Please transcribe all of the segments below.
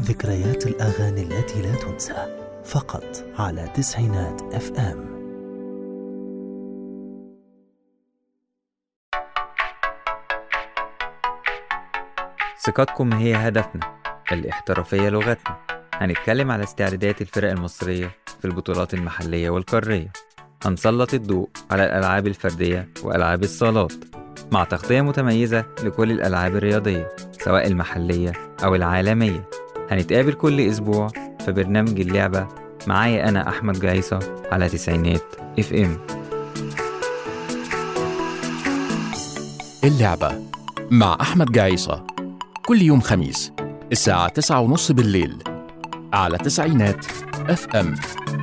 ذكريات الأغاني التي لا تنسى فقط على تسعينات اف ام ثقتكم هي هدفنا الاحترافية لغتنا هنتكلم على استعدادات الفرق المصرية في البطولات المحلية والقارية هنسلط الضوء على الألعاب الفردية وألعاب الصالات مع تغطية متميزة لكل الألعاب الرياضية سواء المحلية أو العالمية هنتقابل كل أسبوع في برنامج اللعبة معايا أنا أحمد جايصة على تسعينات اف ام اللعبة مع أحمد جعيصة كل يوم خميس الساعة تسعة ونص بالليل على تسعينات اف ام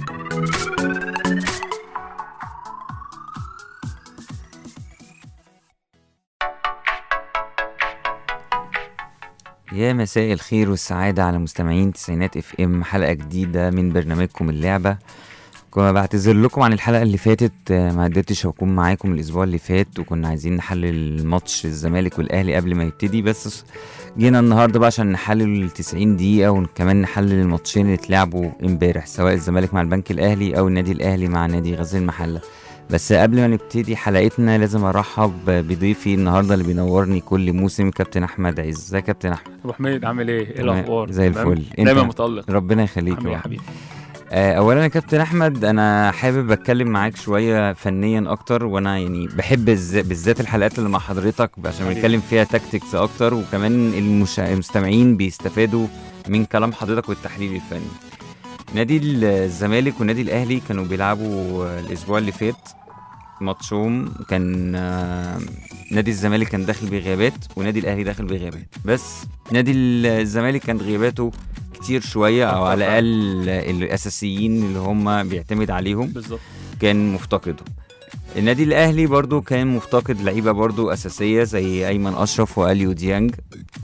يا مساء الخير والسعادة على مستمعين تسعينات اف ام حلقة جديدة من برنامجكم اللعبة كنا بعتذر لكم عن الحلقة اللي فاتت آه، ما قدرتش اكون معاكم الاسبوع اللي فات وكنا عايزين نحلل ماتش الزمالك والاهلي قبل ما يبتدي بس جينا النهارده بقى عشان نحلل ال 90 دقيقة وكمان نحلل الماتشين اللي اتلعبوا امبارح سواء الزمالك مع البنك الاهلي او النادي الاهلي مع نادي غزل المحلة بس قبل ما نبتدي حلقتنا لازم ارحب بضيفي النهارده اللي بينورني كل موسم كابتن احمد عز ازيك يا كابتن احمد ابو حميد عامل ايه؟ ايه تمام، الاخبار؟ زي تمام؟ الفل. انت؟ دايما متالق ربنا يخليك عامل ايه يا يا حبيبي؟ آه، اولا يا كابتن احمد انا حابب اتكلم معاك شويه فنيا اكتر وانا يعني بحب الز- بالذات الحلقات اللي مع حضرتك عشان حبيبي. بنتكلم فيها تاكتكس اكتر وكمان المش... المستمعين بيستفادوا من كلام حضرتك والتحليل الفني نادي ال- الزمالك والنادي الاهلي كانوا بيلعبوا آه، الاسبوع اللي فات ماتشهم كان آه، نادي الزمالك كان داخل بغيابات ونادي الاهلي داخل بغيابات بس نادي ال- الزمالك كان غياباته كتير شويه او على أتفق. الاقل الاساسيين اللي هم بيعتمد عليهم بالظبط كان مفتقده النادي الاهلي برضو كان مفتقد لعيبه برضو اساسيه زي ايمن اشرف واليو ديانج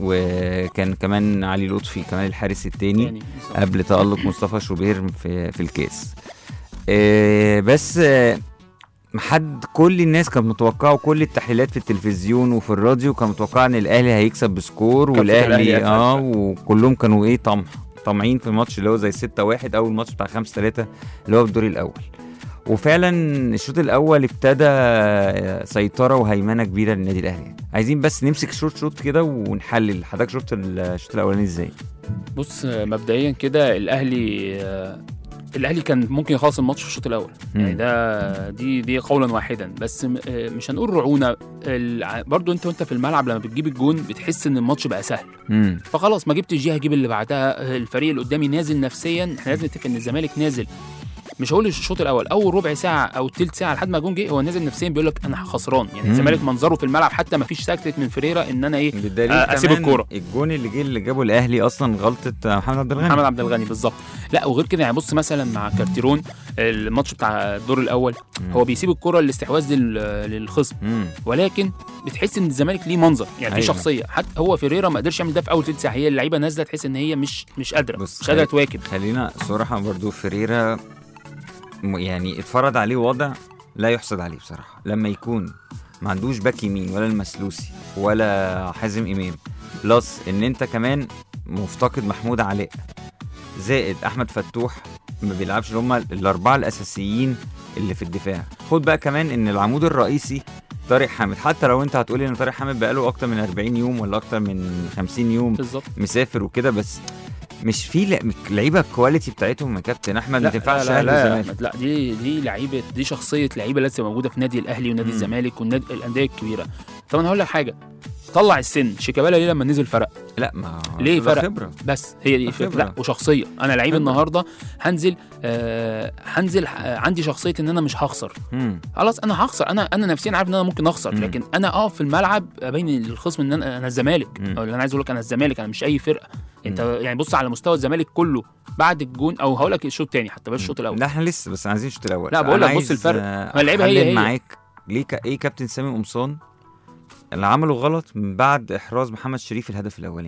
وكان كمان علي لطفي كمان الحارس التاني يعني بالظبط. قبل تألق مصطفى شوبير في في الكاس آه، بس آه، حد كل الناس كانت متوقعه كل التحليلات في التلفزيون وفي الراديو كانوا متوقعه ان الاهلي هيكسب بسكور كفة الأهلي والاهلي هتفرق. اه وكلهم كانوا ايه طمع طامعين في الماتش اللي هو زي 6 1 اول ماتش بتاع 5 3 اللي هو في الدور الاول وفعلا الشوط الاول ابتدى آه، سيطره وهيمنه كبيره للنادي الاهلي عايزين بس نمسك شوط شوط كده ونحلل حضرتك شفت الشوط الاولاني ازاي بص آه، مبدئيا كده الاهلي آه، الاهلي كان ممكن يخلص الماتش في الشوط الاول يعني مم. ده دي دي قولا واحدا بس م- آه، مش هنقول رعونه الع- برضو انت وانت في الملعب لما بتجيب الجون بتحس ان الماتش بقى سهل امم فخلاص ما جبتش دي هجيب اللي بعدها آه، الفريق اللي قدامي نازل نفسيا احنا لازم نتفق ان الزمالك نازل مش هقول الشوط الاول اول ربع ساعه او تلت ساعه لحد ما الجون جه هو نازل نفسيا بيقول لك انا خسران يعني مم. الزمالك منظره في الملعب حتى ما فيش سكتت من فريرة ان انا ايه بالدليل آه، أسيب كمان الكورة. الجون اللي جه اللي جابه الاهلي اصلا غلطه محمد عبد الغني محمد عبد الغني بالظبط لا وغير كده يعني بص مثلا مع كارتيرون الماتش بتاع الدور الاول مم. هو بيسيب الكره الاستحواذ لل- للخصم مم. ولكن بتحس ان الزمالك ليه منظر يعني في أيوة. شخصيه حتى هو فيريرا ما قدرش يعمل ده في اول ثلث ساعه هي اللعيبه نازله تحس ان هي مش مش قادره بص، مش قادره خلي- تواكب خلينا صراحه برضو فريرا م- يعني اتفرض عليه وضع لا يحسد عليه بصراحه لما يكون ما عندوش باك يمين ولا المسلوسي ولا حازم امام بلس ان انت كمان مفتقد محمود علاء زائد احمد فتوح ما بيلعبش اللي هم الاربعه الاساسيين اللي في الدفاع خد بقى كمان ان العمود الرئيسي طارق حامد حتى لو انت هتقولي ان طارق حامد بقاله اكتر من 40 يوم ولا اكتر من 50 يوم بالظبط مسافر وكده بس مش في ل- لعيبه الكواليتي بتاعتهم يا كابتن احمد ما تنفعش لا اهلي لا, لا, وزمالك لا دي دي لعيبه دي شخصيه لعيبه لسه موجوده في نادي الاهلي ونادي مم. الزمالك والنادي الانديه الكبيره طب انا هقول لك حاجه طلع السن شيكابالا ليه لما نزل فرق لا ما ليه ده فرق؟ خبره بس هي دي خبرة. لا وشخصيه انا لعيب خبرة. النهارده هنزل آه هنزل آه عندي شخصيه ان انا مش هخسر مم. خلاص انا هخسر انا انا نفسيا عارف ان انا ممكن اخسر مم. لكن انا اقف في الملعب ابين للخصم ان انا انا الزمالك مم. او اللي انا عايز اقول لك انا الزمالك انا مش اي فرقه انت يعني بص على مستوى الزمالك كله بعد الجون او هقول لك الشوط الثاني حتى بلاش الشوط الاول لا احنا لسه بس عايزين الشوط الاول لا، بقول أنا لك بص عايز، الفرق. آه، ما اللعيبة هي أحلل هي. معاك ليه ك... ايه كابتن سامي قمصان اللي عمله غلط من بعد احراز محمد شريف الهدف الاولاني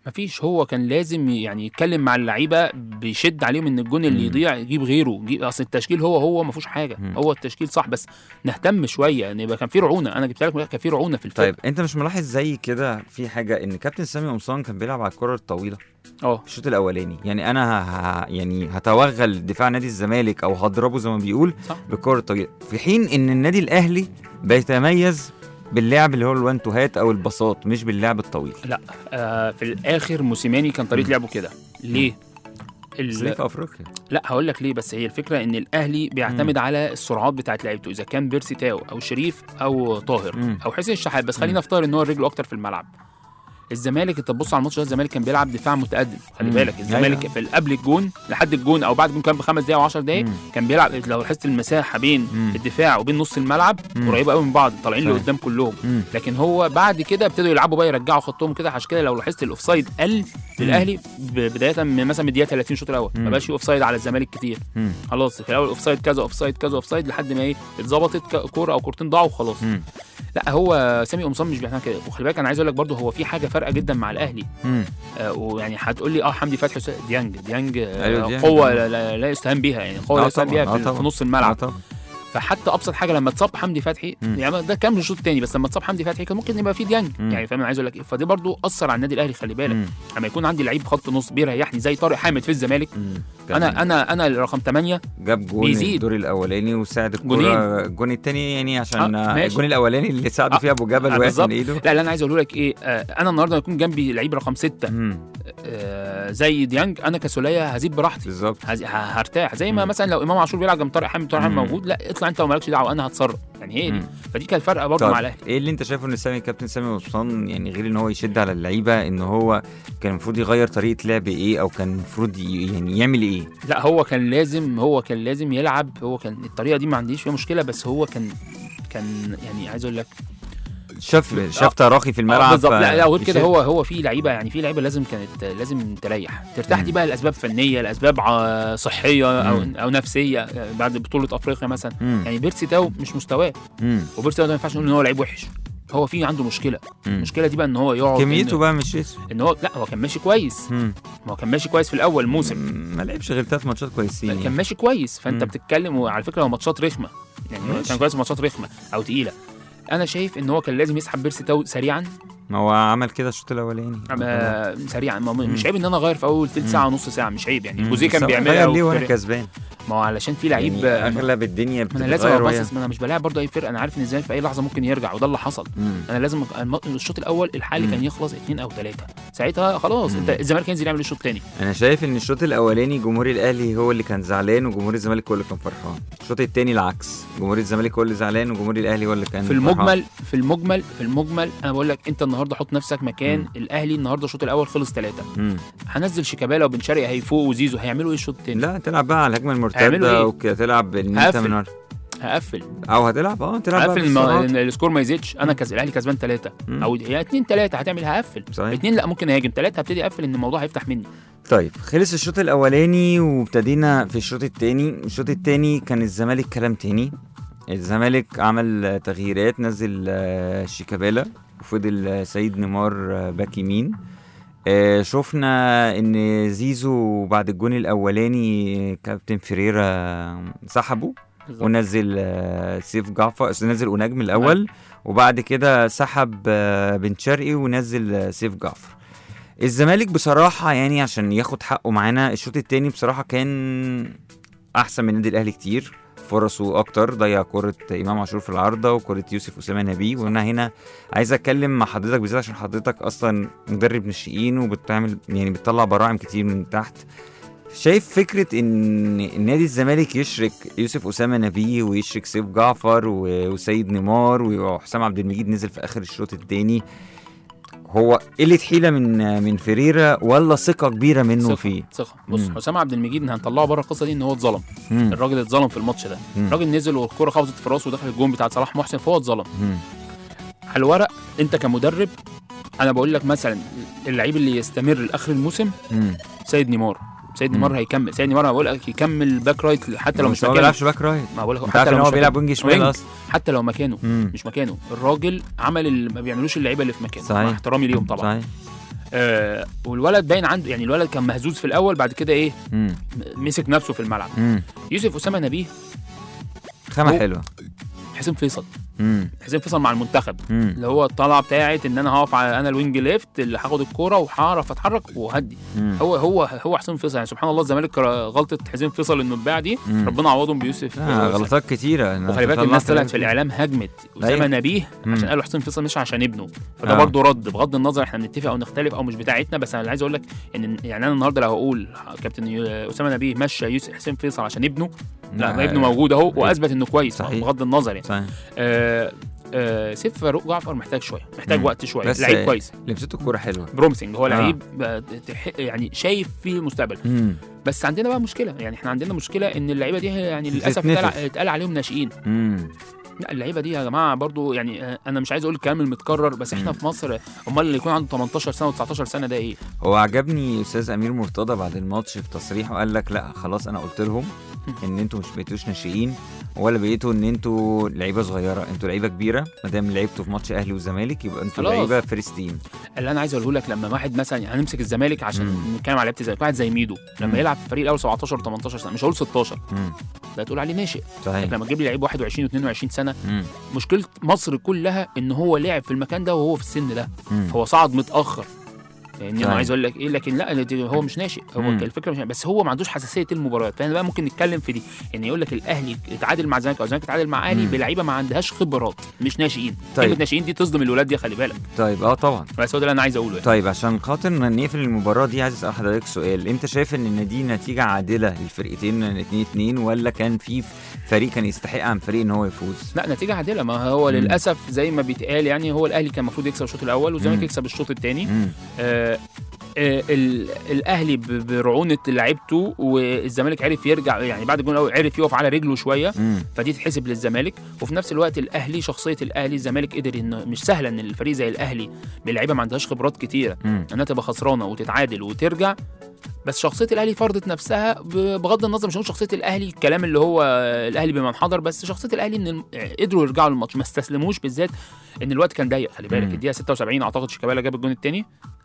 مفيش هو كان لازم يعني يتكلم مع اللعيبه بيشد عليهم ان الجون اللي مم. يضيع يجيب غيره يجيب اصل التشكيل هو هو ما فيهوش حاجه مم. هو التشكيل صح بس نهتم شويه ان يبقى كان في رعونه انا جبت لك كان في رعونه في الفرق طيب انت مش ملاحظ زي كده في حاجه ان كابتن سامي قمصان كان بيلعب على الكره الطويله اه الشوط الاولاني يعني انا ه... ه... يعني هتوغل دفاع نادي الزمالك او هضربه زي ما بيقول صح بالكره الطويله في حين ان النادي الاهلي بيتميز باللعب اللي هو الوان تو هات او البساط مش باللعب الطويل آه في الاخر موسيماني كان طريقه مم. لعبه كده ليه؟ بس ليه ال... في افريقيا لا هقول لك ليه بس هي الفكره ان الاهلي بيعتمد على السرعات بتاعت لعيبته اذا كان بيرسي تاو او شريف او طاهر مم. او حسين الشحات بس خلينا مم. نفترض ان هو رجله اكتر في الملعب الزمالك انت تبص على الماتش ده الزمالك كان بيلعب دفاع متقدم خلي مم. بالك الزمالك أيوة. في قبل الجون لحد الجون او بعد الجون كان بخمس دقايق و10 دقايق مم. كان بيلعب لو لاحظت المساحه بين مم. الدفاع وبين نص الملعب مم. قريبه قوي من بعض طالعين صحيح. لقدام كلهم مم. لكن هو بعد كده ابتدوا يلعبوا بقى يرجعوا خطهم كده عشان كده لو لاحظت الاوفسايد قل للاهلي ب- بدايه من مثلا من الدقيقه 30 الشوط الاول مم. ما بقاش في اوفسايد على الزمالك كتير مم. خلاص في الاول اوفسايد كذا اوفسايد كذا اوفسايد لحد ما ايه اتظبطت ك- كوره او كورتين ضاعوا وخلاص مم. لا هو سامي قمصان مش بيعمل كده وخلي بالك انا عايز اقول لك برضه هو في حاجه فارقه جدا مع الاهلي مم. آه ويعني هتقول لي اه حمدي فتحي وس- ديانج ديانج آه أيوة ديانج. قوه لا, لا, لا يستهان بيها يعني قوه آه لا يستهان طبعاً، بيها آه في, طبعاً. في نص آه الملعب طبعاً. فحتى ابسط حاجه لما اتصاب حمدي فتحي مم. يعني ده كان الشوط الثاني بس لما اتصاب حمدي فتحي كان ممكن يبقى في ديانج مم. يعني فاهم انا عايز اقول لك ايه فدي برضو اثر على النادي الاهلي خلي بالك مم. لما يكون عندي لعيب خط نص بيريحني زي طارق حامد في الزمالك مم. كان انا انا انا رقم 8 جاب جون بيزيد. الدور الاولاني وساعد جونين. الكوره الجون الثاني يعني عشان آه، آه ماشي. الجون الاولاني اللي ساعده آه، فيه ابو جبل آه، وقع بالظبط. من ايده لا اللي انا عايز اقوله لك ايه آه انا النهارده يكون جنبي لعيب رقم 6 مم. آه زي ديانج انا كسوليه هزيد براحتي بالظبط هز- ه- هرتاح زي ما مم. مثلا لو امام عاشور بيلعب جنب طارق حامد طارق حامد مم. موجود لا اطلع انت ومالكش دعوه انا هتصرف يعني هي دي مم. فدي كانت فارقه برضه طب مع الاهلي ايه اللي انت شايفه ان سامي كابتن سامي قمصان يعني غير ان هو يشد على اللعيبه ان هو كان المفروض يغير طريقه لعب ايه او كان المفروض ي- يعني يعمل ايه لا هو كان لازم هو كان لازم يلعب هو كان الطريقه دي ما عنديش فيها مشكله بس هو كان كان يعني عايز اقول لك شاف شاف تراخي في آه، الملعب بالظبط لا لا غير فيشد. كده هو هو في لعيبه يعني في لعيبه لازم كانت لازم تريح ترتاح دي مم. بقى لاسباب فنيه لاسباب ع- صحيه او مم. او نفسيه يعني بعد بطوله افريقيا مثلا مم. يعني بيرسي تاو مش مستواه مم. وبيرسي تاو ده ما ينفعش نقول ان هو لعيب وحش هو في عنده مشكله مم. المشكله دي بقى ان هو يقعد كميته إن, بقى مش يس- ان هو لا هو كان ماشي كويس مم. ما هو كان ماشي كويس في الاول موسم مم. ما لعبش غير ثلاث ماتشات كويسين كان يعني. ماشي كويس فانت مم. بتتكلم وعلى فكره هو ماتشات رخمه يعني هو ماشي. كان كويس في ماتشات رخمه او تقيله انا شايف ان هو كان لازم يسحب بيرسي تاو سريعا ما هو عمل كده الشوط الاولاني آه سريعا ما مم. مش عيب ان انا اغير في اول تلت مم. ساعه ونص ساعه مش عيب يعني مم. جوزيه كان بس بيعملها غير ليه وانا وفرق- كسبان ما هو علشان في لعيب يعني آه، اغلب الدنيا ما انا لازم بتتغير وهي- ابصص ما انا مش بلاعب برضه اي فرقه انا عارف ان الزمالك في اي لحظه ممكن يرجع وده اللي حصل مم. انا لازم أك- الم- الشوط الاول الحالي مم. كان يخلص اثنين او ثلاثه ساعتها خلاص مم. انت الزمالك ينزل يعمل الشوط الثاني انا شايف ان الشوط الاولاني جمهور الاهلي هو اللي كان زعلان وجمهور الزمالك هو اللي كان فرحان الشوط الثاني العكس جمهور الزمالك هو اللي زعلان وجمهور الاهلي هو اللي كان في فرحان. المجمل في المجمل في المجمل انا بقول لك انت النهارده حط نفسك مكان مم. الاهلي النهارده الشوط الاول خلص ثلاثه مم. هنزل شيكابالا وبن شرقي هيفوق وزيزو هيعملوا ايه الشوط الثاني لا تلعب بقى على الهجمه هيعملوا المرتده إيه؟ وكده تلعب ان انت هقفل. من هقفل او هتلعب اه تلعب بقى هقفل الم- بالسرعات. إن السكور ما يزيدش انا كز الاهلي كسبان ثلاثه مم. او هي اتنين ثلاثه هتعمل هقفل صحيح اتنين لا ممكن اهاجم ثلاثه هبتدي اقفل ان الموضوع هيفتح مني طيب خلص الشوط الاولاني وابتدينا في الشوط الثاني الشوط الثاني كان الزمالك كلام تاني الزمالك عمل تغييرات نزل آه، شيكابالا وفضل آه، سيد نيمار آه، باك يمين آه، شفنا ان زيزو بعد الجون الاولاني كابتن فيريرا سحبه بالظبط. ونزل آه، سيف جعفر نزل ونجم الاول وبعد كده سحب آه، بن شرقي ونزل آه، سيف جعفر الزمالك بصراحه يعني عشان ياخد حقه معانا الشوط التاني بصراحه كان احسن من النادي الاهلي كتير فرصه اكتر ضيع كره امام عاشور في العارضه وكره يوسف اسامه نبيه وانا هنا عايز اتكلم مع حضرتك بالذات عشان حضرتك اصلا مدرب ناشئين وبتعمل يعني بتطلع براعم كتير من تحت شايف فكرة إن نادي الزمالك يشرك يوسف أسامة نبيه ويشرك سيف جعفر و- وسيد نيمار وحسام عبد المجيد نزل في آخر الشوط التاني هو قلة حيلة من من فيريرا ولا ثقة كبيرة منه ثقة. فيه؟ ثقه بص مم. حسام عبد المجيد هنطلعه بره القصه دي ان هو اتظلم مم. الراجل اتظلم في الماتش ده مم. الراجل نزل والكره خبطت في راسه ودخل الجون بتاع صلاح محسن فهو اتظلم مم. على الورق انت كمدرب انا بقول لك مثلا اللعيب اللي يستمر لاخر الموسم مم. سيد نيمار سيد مم. نيمار هيكمل سيد نيمار انا بقول لك يكمل باك رايت حتى لو مش بس هو ما مكانه بيلعبش باك رايت ما بقول لك انت عارف حتى ان لو هو مش بيلعب مكانه. وينج شمال وينج. اصلا حتى لو مكانه مم. مش مكانه الراجل عمل اللي ما بيعملوش اللعيبه اللي في مكانه صحيح. مع احترامي ليهم طبعا صحيح آه والولد باين عنده يعني الولد كان مهزوز في الاول بعد كده ايه مم. م- مسك نفسه في الملعب مم. يوسف اسامه نبيه خامة هو- حلوة حسين فيصل مم. حسين فيصل مع المنتخب مم. اللي هو الطلعه بتاعت ان انا هقف على انا الوينج ليفت اللي هاخد الكوره وهعرف اتحرك وهدي مم. هو هو هو حسين فيصل يعني سبحان الله الزمالك غلطه حسين فيصل انه اتباع دي مم. ربنا عوضهم بيوسف آه آه، غلطات كتيرة إنك وخلي بالك تطلع الناس طلعت كلام في الاعلام هجمت اسامه أيوة. نبيه مم. عشان قالوا حسين فيصل مش عشان ابنه فده آه. برضه رد بغض النظر احنا بنتفق او نختلف او مش بتاعتنا بس انا اللي عايز اقول لك ان يعني انا النهارده لو هقول كابتن يو- اسامه نبيه مشى يوسف حسين فيصل عشان ابنه لا ما ابنه موجود اهو واثبت انه كويس صحيح. بغض النظر يعني صحيح آه آه سيف فاروق جعفر محتاج شويه محتاج مم. وقت شويه بس- لعيب كويس لبسته الكورة حلوة بروميسنج هو آه. لعيب آه، تح- يعني شايف فيه مستقبل مم. بس عندنا بقى مشكله يعني احنا عندنا مشكله ان اللعيبه دي هي يعني للاسف بتتنفخ. اتقال اتقال عليهم ناشئين مم. لا اللعيبه دي يا جماعه برضو يعني آه، انا مش عايز اقول الكلام المتكرر بس احنا مم. في مصر امال اللي يكون عنده 18 سنه و19 سنه ده ايه؟ هو عجبني استاذ امير مرتضى بعد الماتش في تصريحه قال لك لا خلاص انا قلت لهم ان انتوا مش بقيتوش ناشئين ولا بقيتوا ان انتوا لعيبه صغيره انتوا لعيبه كبيره ما دام لعبتوا في ماتش اهلي وزمالك يبقى انتوا خلاص. لعيبه فيرست تيم اللي انا عايز اقوله لك لما واحد مثلا يعني هنمسك الزمالك عشان مم. نتكلم على لعيبه الزمالك واحد زي ميدو مم. لما يلعب في الفريق الاول 17 و 18 سنه مش هقول 16 مم. ده تقول عليه ناشئ صحيح لما تجيب لي لعيب 21 و22 سنه مم. مشكله مصر كلها ان هو لعب في المكان ده وهو في السن ده مم. هو صعد متاخر يعني انا صحيح. عايز اقول لك ايه لكن لا دي- هو مش ناشئ هو مم. الفكره مش بس هو ما عندوش حساسيه المباريات فاحنا بقى ممكن نتكلم في دي ان يقول لك الاهلي اتعادل مع الزمالك او الزمالك اتعادل مع الاهلي مم. بلعيبه ما عندهاش خبرات مش ناشئين طيب. كلمه ناشئين دي تصدم الولاد دي خلي بالك طيب اه طبعا بس هو ده اللي انا عايز اقوله يعني. طيب عشان خاطر نقفل المباراه دي عايز اسال حضرتك سؤال انت شايف ان دي نتيجه عادله للفرقتين 2 2 ولا كان في فريق كان يستحق عن فريق ان هو يفوز لا نتيجه عادله ما هو مم. للاسف زي ما بيتقال يعني هو الاهلي كان المفروض يكسب الشوط الاول والزمالك مم. يكسب الشوط الثاني مم. آه آه ال- الاهلي ب- برعونه لعيبته والزمالك عرف يرجع يعني بعد الجون الاول عرف يقف على رجله شويه مم. فدي تحسب للزمالك وفي نفس الوقت الاهلي شخصيه الاهلي الزمالك قدر انه مش سهله ان الفريق زي الاهلي بلعيبه ما عندهاش خبرات كتيره مم. انها تبقى خسرانه وتتعادل وترجع بس شخصيه الاهلي فرضت نفسها ب- بغض النظر مش هنقول شخصيه الاهلي الكلام اللي هو الاهلي بمن حضر بس شخصيه الاهلي ان الم- قدروا يرجعوا للماتش ما استسلموش بالذات ان الوقت كان ضيق خلي بالك مم. الدقيقه 76 اعتقد شيكابالا جاب الجون الثاني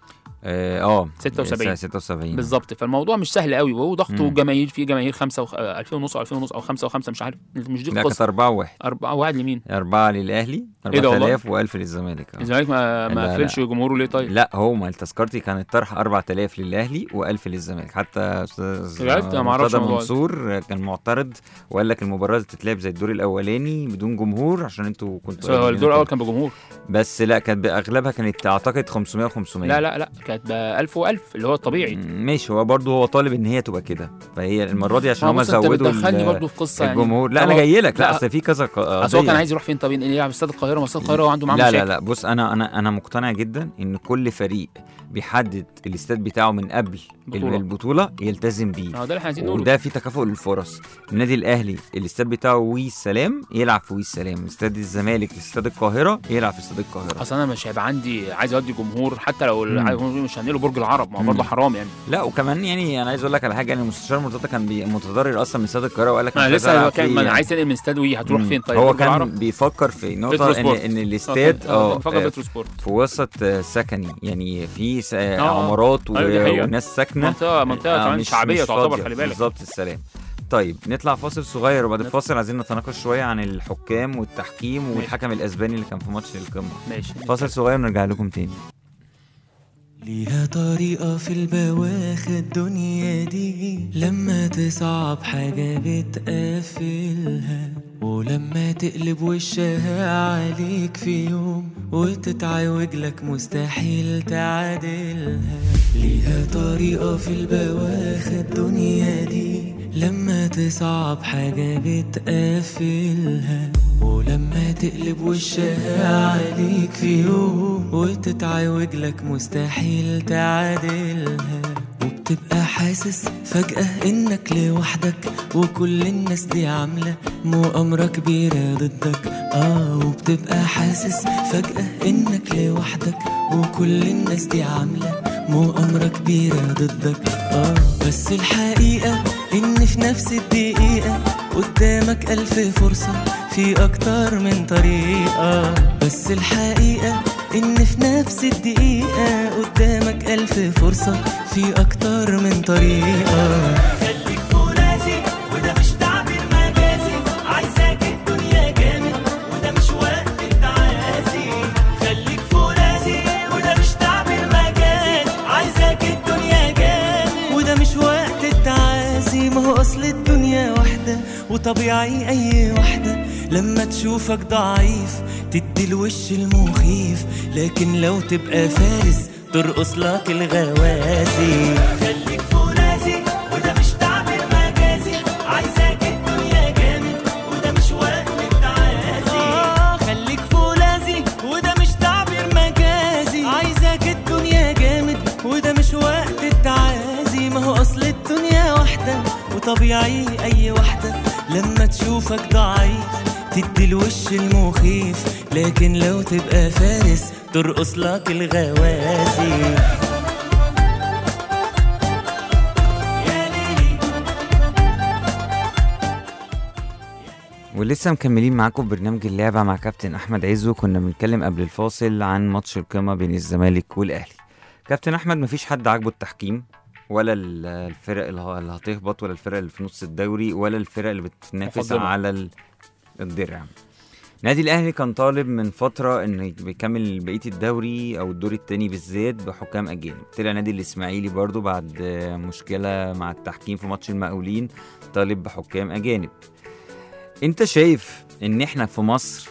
اه آه، 76. 76 بالظبط فالموضوع مش سهل قوي وهو ضغط مم. وجماهير في جماهير 5 و 2000 ونص او 2000 ونص او 5 و5 مش عارف مش دي لا كانت القصه 4 1 أربعة واحد لمين؟ أربعة للأهلي إيه ده والله؟ 4000 و1000 للزمالك آه. الزمالك ما لا، ما لا. قفلش جمهوره ليه طيب؟ لا هو ما التذكرتي كانت طرح 4000 للأهلي و1000 للزمالك حتى أستاذ بجد؟ أنا ما أعرفش مرتضى الموضوع ده. منصور كان معترض وقال لك المباراة تتلعب زي الدور الأولاني بدون جمهور عشان انتوا بس كنتوا هو قايلين الدور كده. الاول كان بجمهور بس لا كانت أغلبها كانت أعتقد 500 و500 لا لا لا كانت ب 1000 و1000 اللي هو الطبيعي ماشي هو برضه هو طالب ان هي تبقى كده فهي المره دي عشان ما هم بص انت زودوا بتدخلني ال- برضه في قصه يعني الجمهور لا طب انا هو- جاي لك لا لا، اصل في كذا ق- اصل هو كان قضية. عايز يروح فين طب يلعب استاد القاهره ما استاد القاهره وعنده معاه لا مشاكل لا لا بص انا انا انا مقتنع جدا ان كل فريق بيحدد الاستاد بتاعه من قبل بطولة. البطوله يلتزم بيه ما هو ده اللي احنا عايزين نقوله وده في تكافؤ للفرص النادي الاهلي الاستاد بتاعه وي السلام يلعب في وي السلام استاد الزمالك استاد القاهره يلعب في استاد القاهره اصل انا مش هيبقى عندي عايز اودي جمهور حتى لو مم. عايز- مش هنقله برج العرب ما هو مم. برضه حرام يعني لا وكمان يعني انا عايز اقول لك على حاجه يعني المستشار مرتضى كان بي- متضرر اصلا من استاد القاهره وقال لك ما مش عايز لسه ألعب هو كان فيه ما انا يعني. عايز تنقل من استاد وي هتروح مم. فين طيب هو برج كان العرب بيفكر في بترو نقطه ان سبورت. ان الاستاد اه اه فقط آه، بترو سبورت في وسط آه، سكني يعني في س- آه، آه. عمارات و- أيوة دي حقيقة. وناس ساكنه منطقه منطقه آه، كمان مش- شعبيه مش تعتبر فاضية. خلي بالك بالظبط السلام طيب نطلع فاصل صغير وبعد نطلع. الفاصل عايزين نتناقش شويه عن الحكام والتحكيم ماشي. والحكم الاسباني اللي كان في ماتش القمه ماشي فاصل صغير ونرجع لكم تاني ليها طريقة في البواخ الدنيا دي لما تصعب حاجة بتقفلها ولما تقلب وشها عليك في يوم وتتعوج لك مستحيل تعادلها ليها طريقة في البواخ الدنيا دي لما تصعب حاجة بتقفلها ولما تقلب وشها عليك في يوم وتتعوج لك مستحيل تعادلها وبتبقى حاسس فجأة انك لوحدك وكل الناس دي عاملة مؤامرة كبيرة ضدك اه وبتبقى حاسس فجأة انك لوحدك وكل الناس دي عاملة مؤامرة كبيرة ضدك اه بس الحقيقة ان في نفس الدقيقة قدامك ألف فرصة في أكتر من طريقة بس الحقيقة إن في نفس الدقيقة قدامك ألف فرصة في أكتر من طريقة خليك فرازي وده مش تعبير مجازي عايزاك الدنيا جامد وده مش وقت التعازي خليك فرازي وده مش تعبير مجازي عايزاك الدنيا جامد وده مش وقت التعازي ما هو أصل الدنيا واحدة وطبيعي أي واحدة لما تشوفك ضعيف تدي الوش المخيف لكن لو تبقى فارس ترقص لك الغوازي خليك فرازي وده مش تعبير مجازي عايزاك الدنيا جامد وده مش وقت التعازي آه خليك فولاذي وده مش تعبير مجازي عايزاك الدنيا جامد وده مش وقت التعازي ما هو اصل الدنيا واحدة وطبيعي اي واحدة لما تشوفك ضعيف تدي الوش المخيف لكن لو تبقى فارس ترقص لك الغوازي يا ليلي ولسه مكملين معاكم في برنامج اللعبة مع كابتن أحمد عزو كنا بنتكلم قبل الفاصل عن ماتش القمة بين الزمالك والأهلي كابتن أحمد مفيش حد عاجبه التحكيم ولا ال- الفرق اللي ه- اللي هتهبط ولا الفرق اللي في نص الدوري ولا الفرق اللي بتنافس مفضلة. على ال- الدرع نادي الأهلي كان طالب من فترة إنه بيكمل بقية الدوري أو الدور التاني بالذات بحكام أجانب طلع نادي الإسماعيلي برضو بعد آه، مشكلة مع التحكيم في ماتش المقاولين طالب بحكام أجانب انت شايف ان احنا في مصر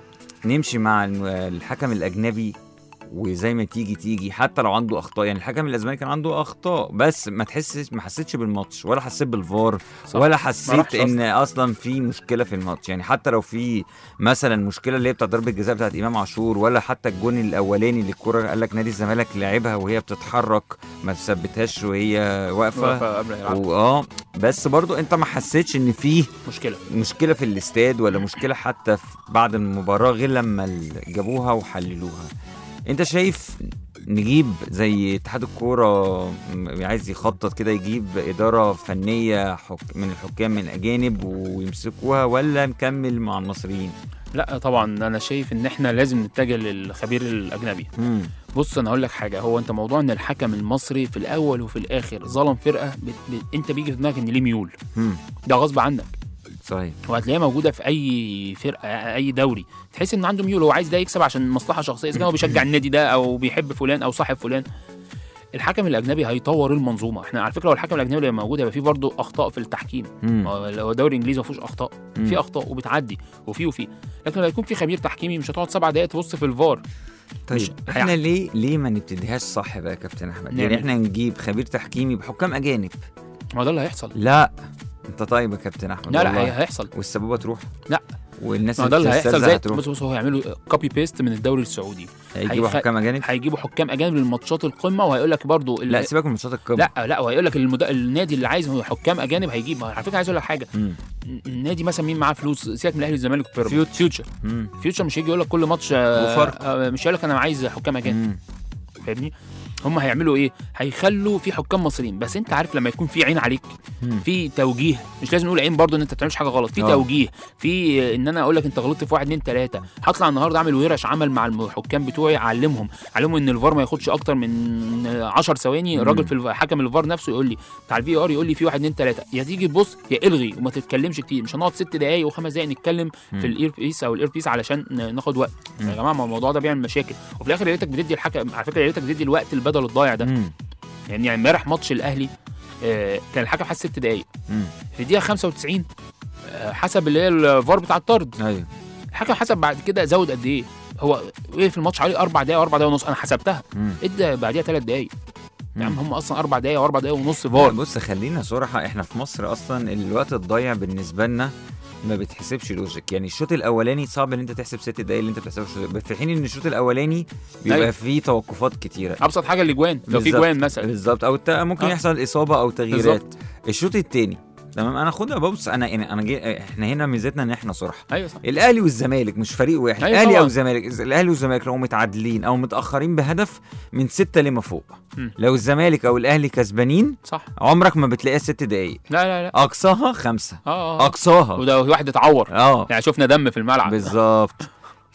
نمشي مع الم- الحكم الاجنبي وزي ما تيجي تيجي حتى لو عنده اخطاء يعني الحكم الاسباني كان عنده اخطاء بس ما تحسش ما حسيتش بالماتش ولا حسيت بالفار صح. ولا ما حسيت راحش ان اصلا في مشكله في الماتش يعني حتى لو في مثلا مشكله اللي هي بتاعت ضربه الجزاء بتاعت امام عاشور ولا حتى الجون الاولاني اللي الكوره قال لك نادي الزمالك لعبها وهي بتتحرك ما تثبتهاش وهي واقفه واقفة قبل ما يلعب واه بس برضو انت ما حسيتش ان فيه مشكله مشكله في الاستاد ولا مشكله حتى في بعد المباراه غير لما ال- جابوها وحللوها انت شايف نجيب زي اتحاد الكوره م- عايز يخطط كده يجيب اداره فنيه حك من الحكام من اجانب ويمسكوها ولا نكمل مع المصريين لا طبعا انا شايف ان احنا لازم نتجه للخبير الاجنبي مم. بص انا هقول لك حاجه هو انت موضوع ان الحكم المصري في الاول وفي الاخر ظلم فرقه بت... بت... انت بيجي في دماغك ان ليه ميول مم. ده غصب عنك صحيح وهتلاقيها موجوده في اي فرقه اي دوري تحس ان عنده ميول هو عايز ده يكسب عشان مصلحه شخصيه اذا كان هو بيشجع النادي ده او بيحب فلان او صاحب فلان الحكم الاجنبي هيطور المنظومه احنا على فكره هو الحكم الاجنبي اللي موجود هيبقى فيه برضه اخطاء في التحكيم مم. هو لو الدوري الانجليزي ما فيهوش اخطاء مم. في اخطاء وبتعدي وفي وفي لكن لما يكون في خبير تحكيمي مش هتقعد سبع دقائق تبص في الفار طيب مش- احنا ليه ليه ما نبتديهاش صح بقى يا كابتن احمد يعني نعمل. احنا نجيب خبير تحكيمي بحكام اجانب ما ده اللي هيحصل لا انت طيب يا كابتن احمد لا لا والله. هي- هيحصل والسبوبه تروح لا. والناس ما ده اللي هيحصل زي هتروح بص بص هو هيعملوا كوبي بيست من الدوري السعودي هيجيبوا هيخ- حكام اجانب هيجيبوا حكام اجانب للماتشات القمه وهيقول لك برضه ال- لا سيبك من ماتشات القمه لا لا وهيقول لك المد... النادي اللي عايز هو حكام اجانب هيجيب على فكره عايز اقول لك حاجه مم. النادي مثلا مين معاه فلوس سيبك من الاهلي والزمالك وبيراميدز فيوتشر. فيوتشر مم. فيوتشر مش هيجي يقول لك كل ماتش آه، وفرق. آه، مش هيقول لك انا عايز حكام اجانب مم. فاهمني هم هيعملوا ايه هيخلوا في حكام مصريين بس انت عارف لما يكون في عين عليك مم. في توجيه مش لازم نقول عين برضو ان انت ما بتعملش حاجه غلط في آه. توجيه في آه، ان انا اقول لك انت غلطت في واحد اتنين تلاته هطلع النهارده اعمل ورش عمل مع الحكام بتوعي اعلمهم اعلمهم ان الفار ما ياخدش اكتر من 10 ثواني مم. الراجل في الف- حكم الفار نفسه يقول لي بتاع الفي ار يقول لي في واحد اتنين تلاته يا تيجي تبص يا الغي وما تتكلمش كتير مش هنقعد ست دقايق وخمس دقايق نتكلم مم. في الاير بيس او الاير بيس علشان ن- ناخد وقت مم. يا جماعه ما الموضوع ده بيعمل مشاكل وفي الاخر يا ريتك بتدي الحكم على فكره يا ريتك بتدي الوقت البدل الضايع ده مم. يعني يعني امبارح ماتش الاهلي آه، كان الحكم حس ست دقايق مم. في الدقيقه 95 آه، حسب اللي هي الفار بتاع الطرد ايوه الحكم حسب بعد كده زود قد ايه هو وقف الماتش عليه اربع دقايق واربع دقايق ونص انا حسبتها مم. ادى بعديها ثلاث دقايق يا عم مم. هم اصلا اربع دقايق واربع دقايق ونص لا، فار بص خلينا صراحة احنا في مصر اصلا الوقت الضايع بالنسبة لنا ما بتحسبش لوجيك يعني الشوط الاولاني صعب ان انت تحسب ست دقايق اللي انت بتحسبه في- في حين ان الشوط الاولاني بيبقى أيوة. فيه توقفات كتيرة ابسط حاجه الاجوان لو في بالظبط. جوان مثلا بالظبط او الت- ممكن آه. يحصل اصابة او تغييرات بالظبط الشوط التاني تمام انا خدها ببص انا يعني انا جي... احنا هنا ميزتنا ان احنا صراحه ايوه صح الاهلي والزمالك مش فريق واحد أيوة اهلي طبعاً. او زمالك إذا الاهلي والزمالك لو متعادلين او متاخرين بهدف من ستة لما فوق مم. لو الزمالك او الاهلي كسبانين صح عمرك ما بتلاقيها ست دقايق لا لا لا اقصاها خمسة اه اه اقصاها وده واحد اتعور اه يعني شفنا دم في الملعب بالظبط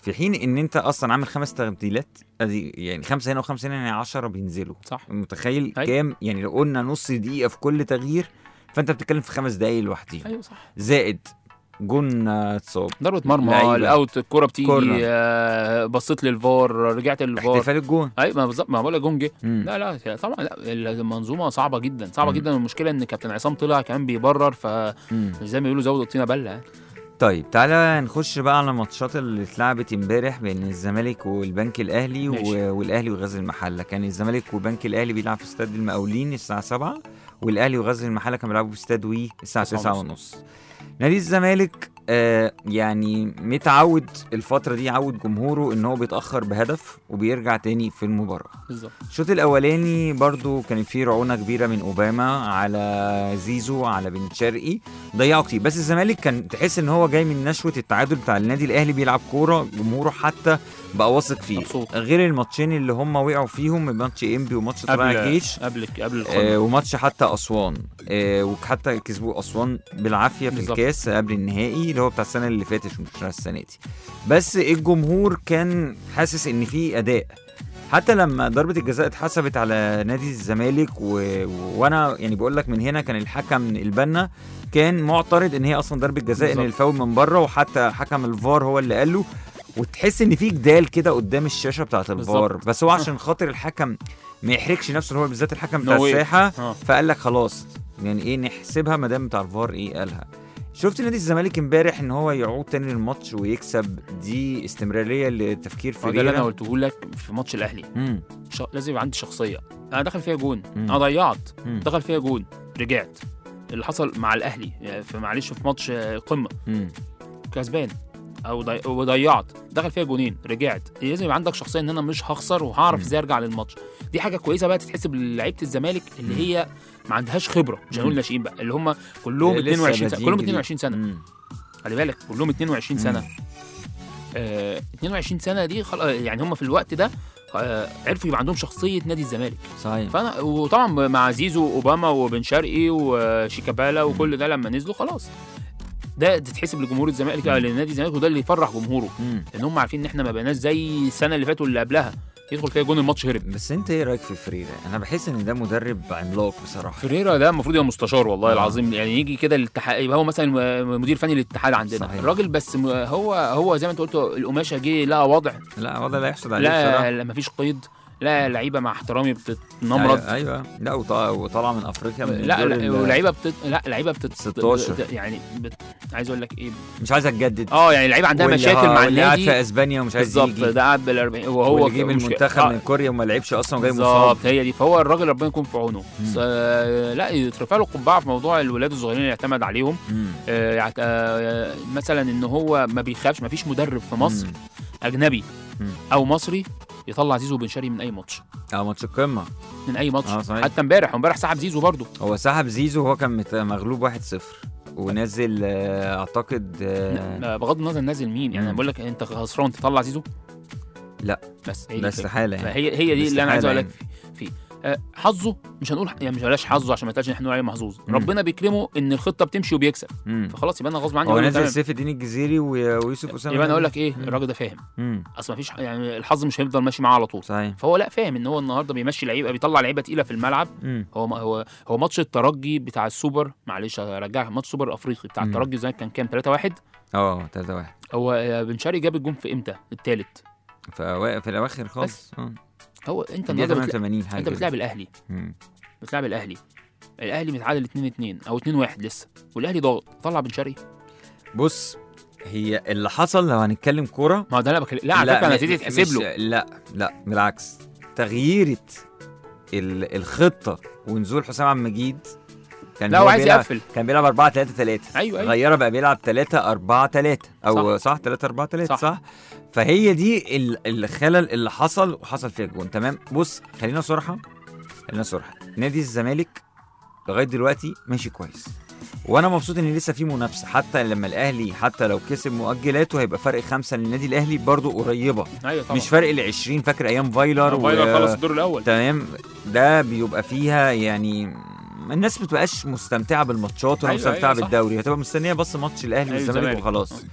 في حين ان انت اصلا عامل خمس تبديلات ادي يعني خمسه هنا وخمسه هنا يعني 10 بينزلوا صح متخيل أيوة. كام يعني لو قلنا نص دقيقه في كل تغيير فانت بتتكلم في خمس دقايق لوحديهم ايوه صح زائد جون آه، اتصاب ضربه مرمى لعيبة. الاوت الكوره بتيجي كورنر. آه، بصيت للفار رجعت للفار احتفال الجون ايوه ما بالظبط ما بقول لك جون جه مم. لا لا طبعا لا المنظومه صعبه جدا صعبه مم. جدا والمشكله ان كابتن عصام طلع كمان بيبرر فزي مم. ما بيقولوا زود الطينه بله يعني. طيب تعالى نخش بقى على الماتشات اللي اتلعبت امبارح بين الزمالك والبنك الاهلي ماشي. و... والاهلي وغزل المحله كان الزمالك والبنك الاهلي بيلعب في استاد المقاولين الساعه 7 والاهلي وغزل المحله كانوا بيلعبوا في استاد وي الساعه 9 9 ونص نادي الزمالك آه يعني متعود الفتره دي عود جمهوره ان هو بيتاخر بهدف وبيرجع تاني في المباراه بالظبط الشوط الاولاني برضو كانت فيه رعونه كبيره من اوباما على زيزو على بن شرقي ضيعوا كتير بس الزمالك كان تحس ان هو جاي من نشوه التعادل بتاع النادي الاهلي بيلعب كوره جمهوره حتى بقى واثق فيه مبسوط. غير الماتشين اللي هم وقعوا فيهم ماتش انبي وماتش طلائع قبل الجيش قبل قبل آه الخروج وماتش حتى اسوان آه وحتى كسبوا اسوان بالعافيه في بالظبط. الكاس قبل النهائي اللي هو بتاع السنه اللي فاتت مش بتاع السنه دي بس الجمهور كان حاسس ان في اداء حتى لما ضربه الجزاء اتحسبت على نادي الزمالك و... و... وانا يعني بقول لك من هنا كان الحكم البنا كان معترض ان هي اصلا ضربه جزاء ان بالظبط. الفاول من بره وحتى حكم الفار هو اللي قال له وتحس ان في جدال كده قدام الشاشه بتاعت الفار بالظبط. بس هو عشان خاطر الحكم ما يحرجش نفسه اللي هو بالذات الحكم بتاع No way. الساحه اه فقال لك خلاص يعني ايه نحسبها ما دام بتاع الفار ايه قالها شفت نادي الزمالك امبارح ان هو يعود تاني للماتش ويكسب دي استمراريه لتفكير هو ده اللي انا فريرة قلته لك في ماتش الاهلي مم. ش... لازم يبقى عندي شخصيه انا دخل فيها جون مم. انا ضيعت مم. دخل فيها جون رجعت اللي حصل مع الاهلي يعني في معلش في ماتش آه، قمه مم. كسبان او ضي... وضيعت دخل فيها جونين رجعت لازم يبقى عندك شخصيه ان انا مش هخسر وهعرف مم. ازاي ارجع للماتش دي حاجه كويسه بقى تتحسب للعيبه الزمالك اللي هي ما عندهاش خبره مش هنقول مم. ناشئين بقى اللي هم كلهم لسه 22 سنه بادئين كلهم جديد. 22 سنه مم. خلي بالك كلهم 22 سنه مم. آه 22 سنه دي خل... يعني هم في الوقت ده آه عرفوا يبقى عندهم شخصيه نادي الزمالك صحيح فانا وطبعا مع زيزو واوباما وبن شرقي وشيكابالا وكل ده لما نزلوا خلاص ده تتحسب لجمهور الزمالك آه، لنادي الزمالك وده اللي يفرح جمهوره مم. لان هم عارفين ان احنا ما بقيناش زي السنه اللي فاتت واللي قبلها يدخل فيها جون الماتش هرب بس انت ايه رايك في فريرة انا بحس ان ده مدرب عملاق بصراحه فريرا ده المفروض يبقى مستشار والله آه. العظيم يعني يجي كده الاتحاد يبقى هو مثلا مدير فني للاتحاد عندنا صحيح. الراجل بس م- هو هو زي ما انت قلت القماشه جه لها وضع لا وضع لا يحسد عليه بصراحه لا لا مفيش قيد لا لعيبه مع احترامي بتتنمرض ايوه, أيوة. لا وطا- وطالعه من افريقيا من لا الدور لا ال- ولعيبه بتت... لا لعيبه بتت 16. بت... يعني بت... عايز اقول لك ايه مش عايزه تجدد اه يعني لعيبه عندها واللي مشاكل ها- مع واللي قاعد النادي في اسبانيا ومش عايز بالظبط يجي ده قاعد بال 40 وهو واللي جه من مشكلة. المنتخب آه، من كوريا وما لعبش اصلا وجاي مصاب بالظبط هي دي فهو الراجل ربنا يكون في عونه مم. س- آه، لا يترفع له قبعه في موضوع الولاد الصغيرين اللي يعتمد عليهم مم. آه، يعت- آه، مثلا ان هو ما بيخافش ما فيش مدرب في مصر مم. اجنبي مم. او مصري يطلع زيزو بن شرقي من اي ماتش اه ماتش القمه من اي ماتش آه، صحيح. حتى امبارح امبارح سحب زيزو برضه هو سحب زيزو وهو كان مت- مغلوب 1-0 ونزل آه، اعتقد آه، لا، بغض النظر نازل مين يعني مم. انا بقول لك انت خسران تطلع زيزو لا. بس هي دي ده الفكرة. استحاله يعني فهي هي دي اللي انا عايز اقول لك استحالة فيه فيه. آه، حظه مش هنقول يعني مش بلاش حظه عشان ما يتقالش ان احنا نقول عليه محظوظ مم. ربنا بيكرمه ان الخطه بتمشي وبيكسب مم. فخلاص يبقى انا غصب عني هو أقول له نزل تمام. سيف الدين الجزيري و- ويوسف اسامه يبقى انا اقول لك ايه مم. الراجل ده فاهم مم. اصل ما فيش يعني الحظ مش هيفضل ماشي معاه على طول صحيح فهو لا فاهم ان هو النهارده بيمشي لعيبه بيطلع لعيبه تقيله في الملعب مم. هو هو هو ماتش الترجي بتاع السوبر معلش هرجعها ماتش سوبر الافريقي بتاع مم. الترجي والزمالك كان كام 3 1 اه 3 1 هو آه، بن شرقي جاب الجون في امتى الثالث في في الاواخر خالص اه هو انت دقيقة النهارده بتلا... 88 حاجه انت كده. بتلعب الاهلي مم. بتلعب الاهلي الاهلي متعادل 2 2 او 2 1 لسه والاهلي ضاغط طلع بن شرقي بص هي اللي حصل لو هنتكلم كوره ما هو ده انا بكلم لا على فكره م- انا نتيجه مش- تتحسب له لا لا بالعكس تغييره ال- الخطه ونزول حسام عبد المجيد كان لا هو هو عايز بيلعب يقفل كان بيلعب 4 3 3 ايوه ايوه غيره بقى بيلعب 3 4 3 او صح, 3 4 3 صح. صح, صح فهي دي ال- الخلل اللي حصل وحصل فيها الجون تمام بص خلينا صراحه خلينا صراحه نادي الزمالك لغايه دلوقتي ماشي كويس وانا مبسوط ان لسه في منافسه حتى لما الاهلي حتى لو كسب مؤجلاته هيبقى فرق خمسه للنادي الاهلي برضو قريبه ايوه طبعا مش فرق ال 20 فاكر ايام فايلر فايلر خلص الدور الاول تمام ده بيبقى فيها يعني الناس ما بتبقاش مستمتعه بالماتشات ولا أيوة، مستمتعه أيوة، صح. بالدوري هتبقى مستنيه بس ماتش الاهلي أيوة، والزمالك الزمالك. وخلاص آه.